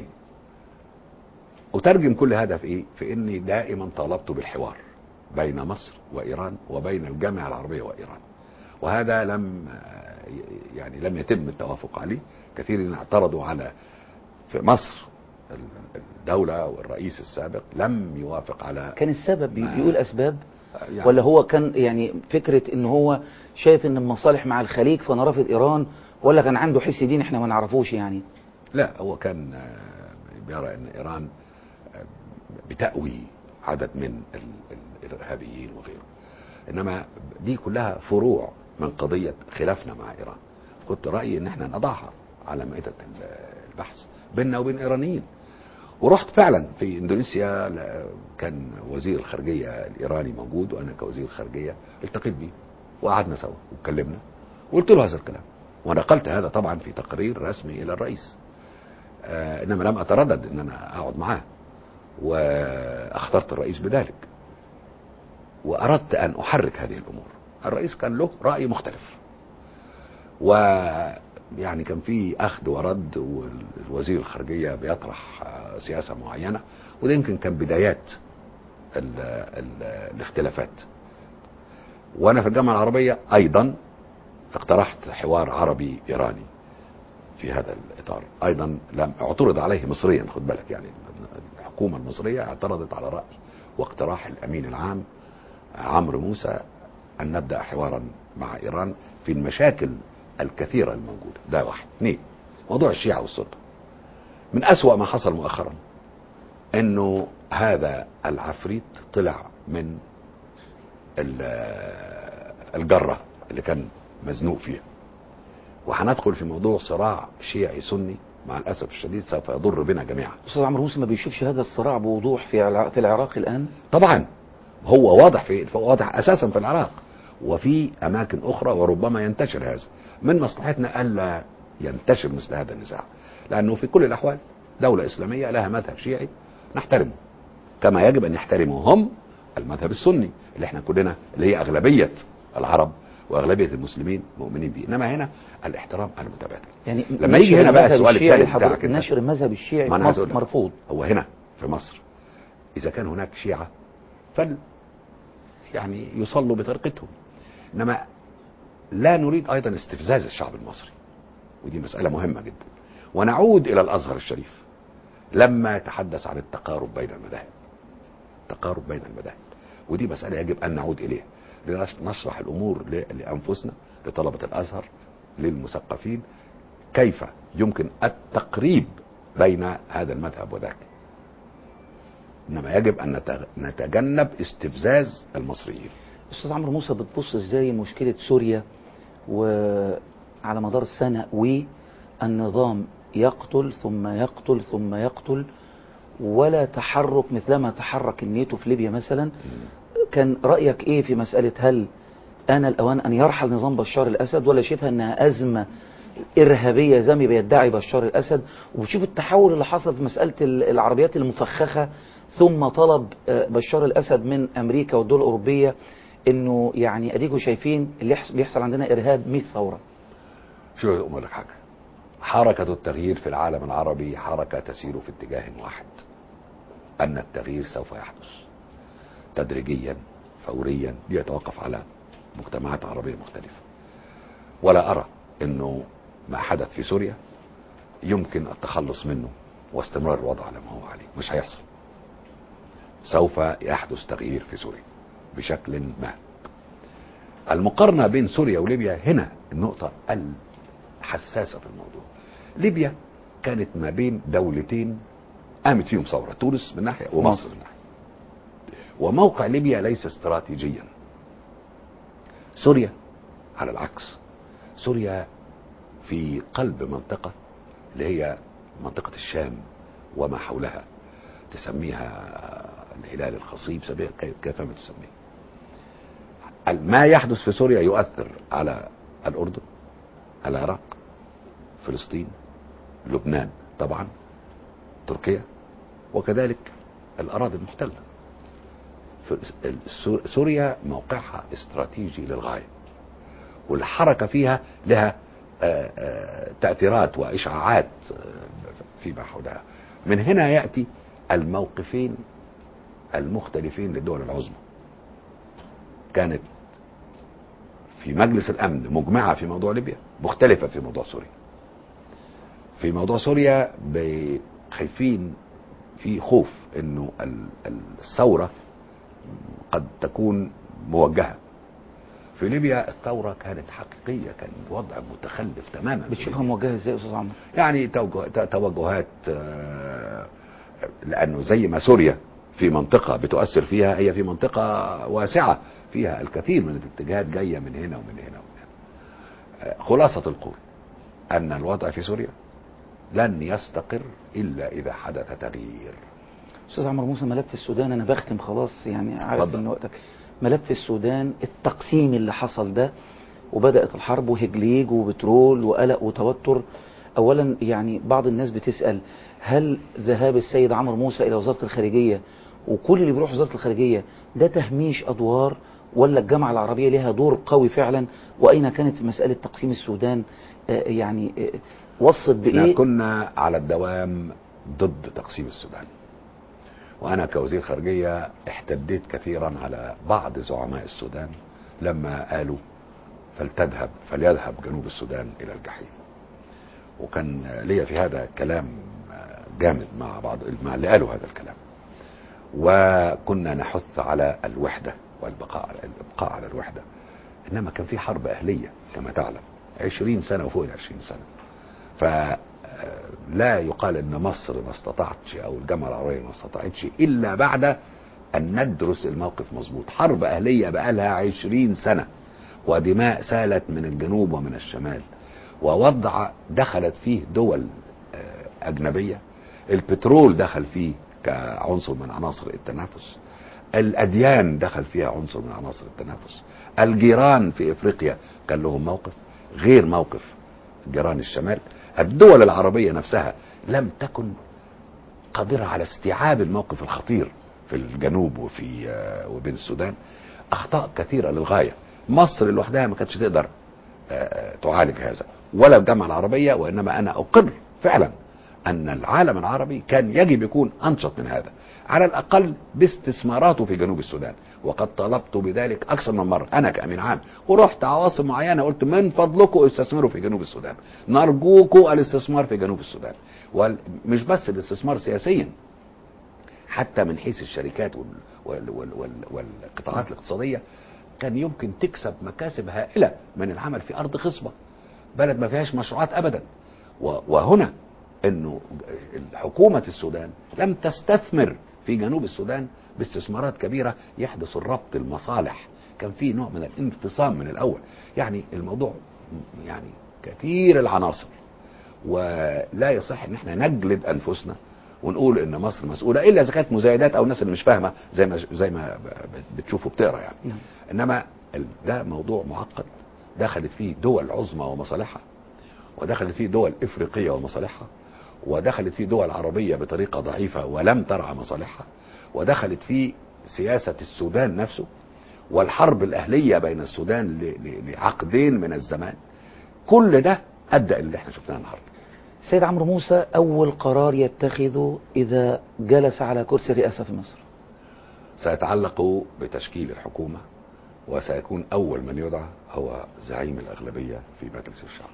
أترجم كل هذا في إيه؟ في إني دائما طالبت بالحوار بين مصر وإيران وبين الجامعة العربية وإيران وهذا لم يعني لم يتم التوافق عليه كثيرين اعترضوا على في مصر الدولة والرئيس السابق لم يوافق على كان السبب بي- ما- بيقول اسباب يعني ولا هو كان يعني فكرة ان هو شايف ان المصالح مع الخليج فانا رافض ايران ولا كان عنده حس دين احنا ما نعرفوش يعني لا هو كان آه، بيرى ان ايران آه، بتأوي عدد من ال- ال- الارهابيين وغيره انما دي كلها فروع من قضية خلافنا مع ايران كنت رأيي ان احنا نضعها على مائدة ال- البحث بيننا وبين الايرانيين ورحت فعلا في اندونيسيا ل- كان وزير الخارجية الايراني موجود وانا كوزير الخارجية التقيت بيه وقعدنا سوا واتكلمنا وقلت له هذا الكلام ونقلت هذا طبعا في تقرير رسمي الى الرئيس آه انما لم اتردد ان انا اقعد معاه واخترت الرئيس بذلك واردت ان احرك هذه الامور الرئيس كان له راي مختلف ويعني كان في اخذ ورد والوزير الخارجيه بيطرح آه، سياسه معينه وده يمكن كان بدايات ال ال الاختلافات وانا في الجامعه العربيه ايضا اقترحت حوار عربي ايراني في هذا الاطار ايضا لم اعترض عليه مصريا خد بالك يعني الحكومه المصريه اعترضت على راي واقتراح الامين العام عمرو موسى ان نبدا حوارا مع ايران في المشاكل الكثيره الموجوده ده واحد اثنين موضوع الشيعه والسنه من اسوا ما حصل مؤخرا انه هذا العفريت طلع من ال- الجره اللي كان مزنوق فيها وهندخل في موضوع صراع شيعي سني مع الاسف الشديد سوف يضر بنا جميعا استاذ عمرو موسى ما بيشوفش هذا الصراع بوضوح في الع- في العراق الان طبعا هو واضح في واضح اساسا في العراق وفي اماكن اخرى وربما ينتشر هذا من مصلحتنا الا ينتشر مثل هذا النزاع لانه في كل الاحوال دوله اسلاميه لها مذهب شيعي نحترمه كما يجب ان يحترموا هم المذهب السني اللي احنا كلنا اللي هي اغلبيه العرب واغلبيه المسلمين مؤمنين به انما هنا الاحترام المتبادل يعني لما يجي هنا بقى المذهب السؤال الشيعي الثالث حضرتك بتاعك انت. نشر المذهب الشيعي ما في أنا عايز مصر أقول لك. مرفوض هو هنا في مصر إذا كان هناك شيعة فل يعني يصلوا بطريقتهم إنما لا نريد أيضا استفزاز الشعب المصري ودي مسألة مهمة جدا ونعود إلى الأزهر الشريف لما يتحدث عن التقارب بين المذاهب تقارب بين المذاهب ودي مسألة يجب أن نعود إليها لنشرح الأمور ل- لأنفسنا لطلبة الأزهر للمثقفين كيف يمكن التقريب بين هذا المذهب وذاك انما يجب ان نت- نتجنب استفزاز المصريين استاذ عمرو موسى بتبص ازاي مشكله سوريا وعلى مدار سنه والنظام يقتل ثم يقتل ثم يقتل ولا تحرك مثلما تحرك الناتو في ليبيا مثلا كان رايك ايه في مساله هل آن الأوان أن يرحل نظام بشار الأسد ولا شايفها أنها أزمة إرهابية زي ما بيدعي بشار الأسد وبتشوف التحول اللي حصل في مسألة ال- العربيات المفخخة ثم طلب آه، بشار الأسد من أمريكا والدول الأوروبية أنه يعني أديكوا شايفين اللي يحص- بيحصل عندنا إرهاب 100 ثورة شو اقول لك حاجه حركة التغيير في العالم العربي حركة تسير في اتجاه واحد أن التغيير سوف يحدث تدريجيا فوريا ليتوقف على مجتمعات عربية مختلفة ولا أرى أنه ما حدث في سوريا يمكن التخلص منه واستمرار الوضع على ما هو عليه مش هيحصل سوف يحدث تغيير في سوريا بشكل ما المقارنة بين سوريا وليبيا هنا النقطة الحساسة في الموضوع ليبيا كانت ما بين دولتين قامت فيهم ثورة تونس من ناحية ومصر مصر. من ناحية وموقع ليبيا ليس استراتيجيا سوريا على العكس سوريا في قلب منطقة اللي هي منطقة الشام وما حولها تسميها الهلال الخصيب سميها كي- كيفما تسميه ما يحدث في سوريا يؤثر على الأردن العراق فلسطين لبنان طبعا تركيا وكذلك الأراضي المحتلة ف- سو- سوريا موقعها استراتيجي للغاية والحركة فيها لها آه، آه، تأثيرات وإشعاعات آه، فيما حولها من هنا يأتي الموقفين المختلفين للدول العظمى كانت في مجلس الأمن مجمعة في موضوع ليبيا مختلفة في موضوع سوريا في موضوع سوريا ب- خايفين في خوف انه ال- الثورة قد تكون موجهة في ليبيا الثورة كانت حقيقية كان الوضع متخلف تماما في بتشوفها ليبيا. موجهه ازاي يا استاذ عمرو يعني توجه- ت- توجهات آه، لانه زي ما سوريا في منطقه بتؤثر فيها هي في منطقه واسعه فيها الكثير من الاتجاهات جايه من هنا ومن هنا ومن هنا آه، خلاصه القول ان الوضع في سوريا لن يستقر الا اذا حدث تغيير استاذ عمرو موسى ملف السودان انا بختم خلاص يعني عارف اتفضل. ان وقتك ملف السودان التقسيم اللي حصل ده وبدات الحرب وهجليج وبترول وقلق وتوتر اولا يعني بعض الناس بتسال هل ذهاب السيد عمرو موسى الى وزاره الخارجيه وكل اللي بيروح وزاره الخارجيه ده تهميش ادوار ولا الجامعه العربيه لها دور قوي فعلا واين كانت مساله تقسيم السودان آه، يعني آه، وصت احنا بايه كنا على الدوام ضد تقسيم السودان وانا كوزير خارجيه احتديت كثيرا على بعض زعماء السودان لما قالوا فلتذهب فليذهب جنوب السودان الى الجحيم وكان ليا في هذا كلام جامد مع بعض مع اللي قالوا هذا الكلام وكنا نحث على الوحده والبقاء الابقاء على الوحده انما كان في حرب اهليه كما تعلم عشرين سنه وفوق العشرين سنه فلا يقال ان مصر ما استطاعتش او الجامعه العربيه ما استطاعتش الا بعد ان ندرس الموقف مظبوط حرب اهليه بقالها عشرين سنه ودماء سالت من الجنوب ومن الشمال ووضع دخلت فيه دول آه، اجنبيه البترول دخل فيه كعنصر من عناصر التنافس الاديان دخل فيها عنصر من عناصر التنافس الجيران في افريقيا كان لهم موقف غير موقف جيران الشمال الدول العربيه نفسها لم تكن قادره على استيعاب الموقف الخطير في الجنوب وفي آه، وبين السودان اخطاء كثيره للغايه مصر لوحدها ما كانتش تقدر آه، تعالج هذا ولا الجامعه العربيه وانما انا اقر فعلا ان العالم العربي كان يجب يكون انشط من هذا على الاقل باستثماراته في جنوب السودان وقد طلبت بذلك اكثر من مره انا كامين عام ورحت عواصم معينه قلت من فضلكم استثمروا في جنوب السودان نرجوكم الاستثمار في جنوب السودان ومش بس الاستثمار سياسيا حتى من حيث الشركات وال وال وال وال والقطاعات الاقتصاديه كان يمكن تكسب مكاسب هائله من العمل في ارض خصبه بلد ما فيهاش مشروعات ابدا و- وهنا انه حكومه السودان لم تستثمر في جنوب السودان باستثمارات كبيره يحدث الربط المصالح كان في نوع من الانفصام من الاول يعني الموضوع يعني كثير العناصر ولا يصح ان احنا نجلد انفسنا ونقول ان مصر مسؤوله الا اذا كانت مزايدات او الناس اللي مش فاهمه زي ما زي ما بتشوفوا بتقرا يعني نعم. انما ال- ده موضوع معقد دخلت فيه دول عظمى ومصالحها ودخلت فيه دول افريقيه ومصالحها ودخلت فيه دول عربيه بطريقه ضعيفه ولم ترعى مصالحها ودخلت فيه سياسه السودان نفسه والحرب الاهليه بين السودان ل- ل- لعقدين من الزمان كل ده ادى الى اللي احنا شفناه النهارده سيد عمرو موسى أول قرار يتخذه إذا جلس على كرسي الرئاسة في مصر سيتعلق بتشكيل الحكومة وسيكون أول من يدعى هو زعيم الأغلبية في مجلس الشعب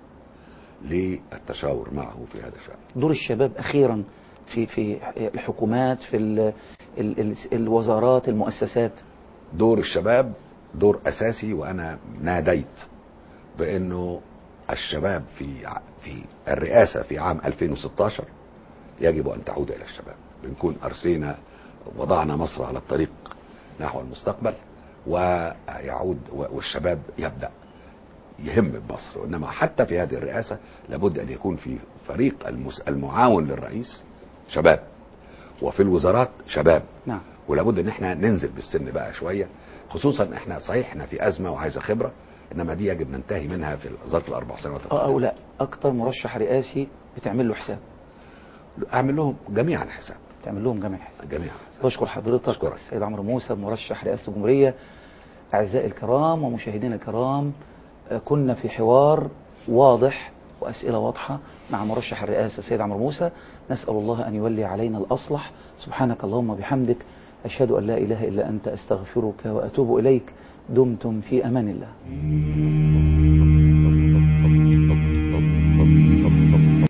للتشاور معه في هذا الشأن دور الشباب أخيرا في في الحكومات في ال ال ال الوزارات المؤسسات دور الشباب دور أساسي وأنا ناديت بأنه الشباب في ع- في الرئاسة في عام 2016 يجب أن تعود إلى الشباب بنكون أرسينا وضعنا مصر على الطريق نحو المستقبل ويعود و- والشباب يبدأ يهم بمصر وإنما حتى في هذه الرئاسة لابد أن يكون في فريق المس- المعاون للرئيس شباب وفي الوزارات شباب نعم ولابد ان احنا ننزل بالسن بقى شويه خصوصا احنا صحيح احنا في ازمه وعايزه خبره انما دي يجب ننتهي منها في ظرف الاربع سنوات اه او لا اكتر مرشح رئاسي بتعمل له حساب اعمل لهم جميعا حساب تعمل لهم جميع حساب جميعا بشكر حضرتك أشكرك. السيد عمرو موسى مرشح رئاسة الجمهورية أعزائي الكرام ومشاهدينا الكرام آه، كنا في حوار واضح وأسئلة واضحة مع مرشح الرئاسة السيد عمرو موسى نسأل الله أن يولي علينا الأصلح سبحانك اللهم وبحمدك أشهد أن لا إله إلا أنت أستغفرك وأتوب إليك دمتم في أمان الله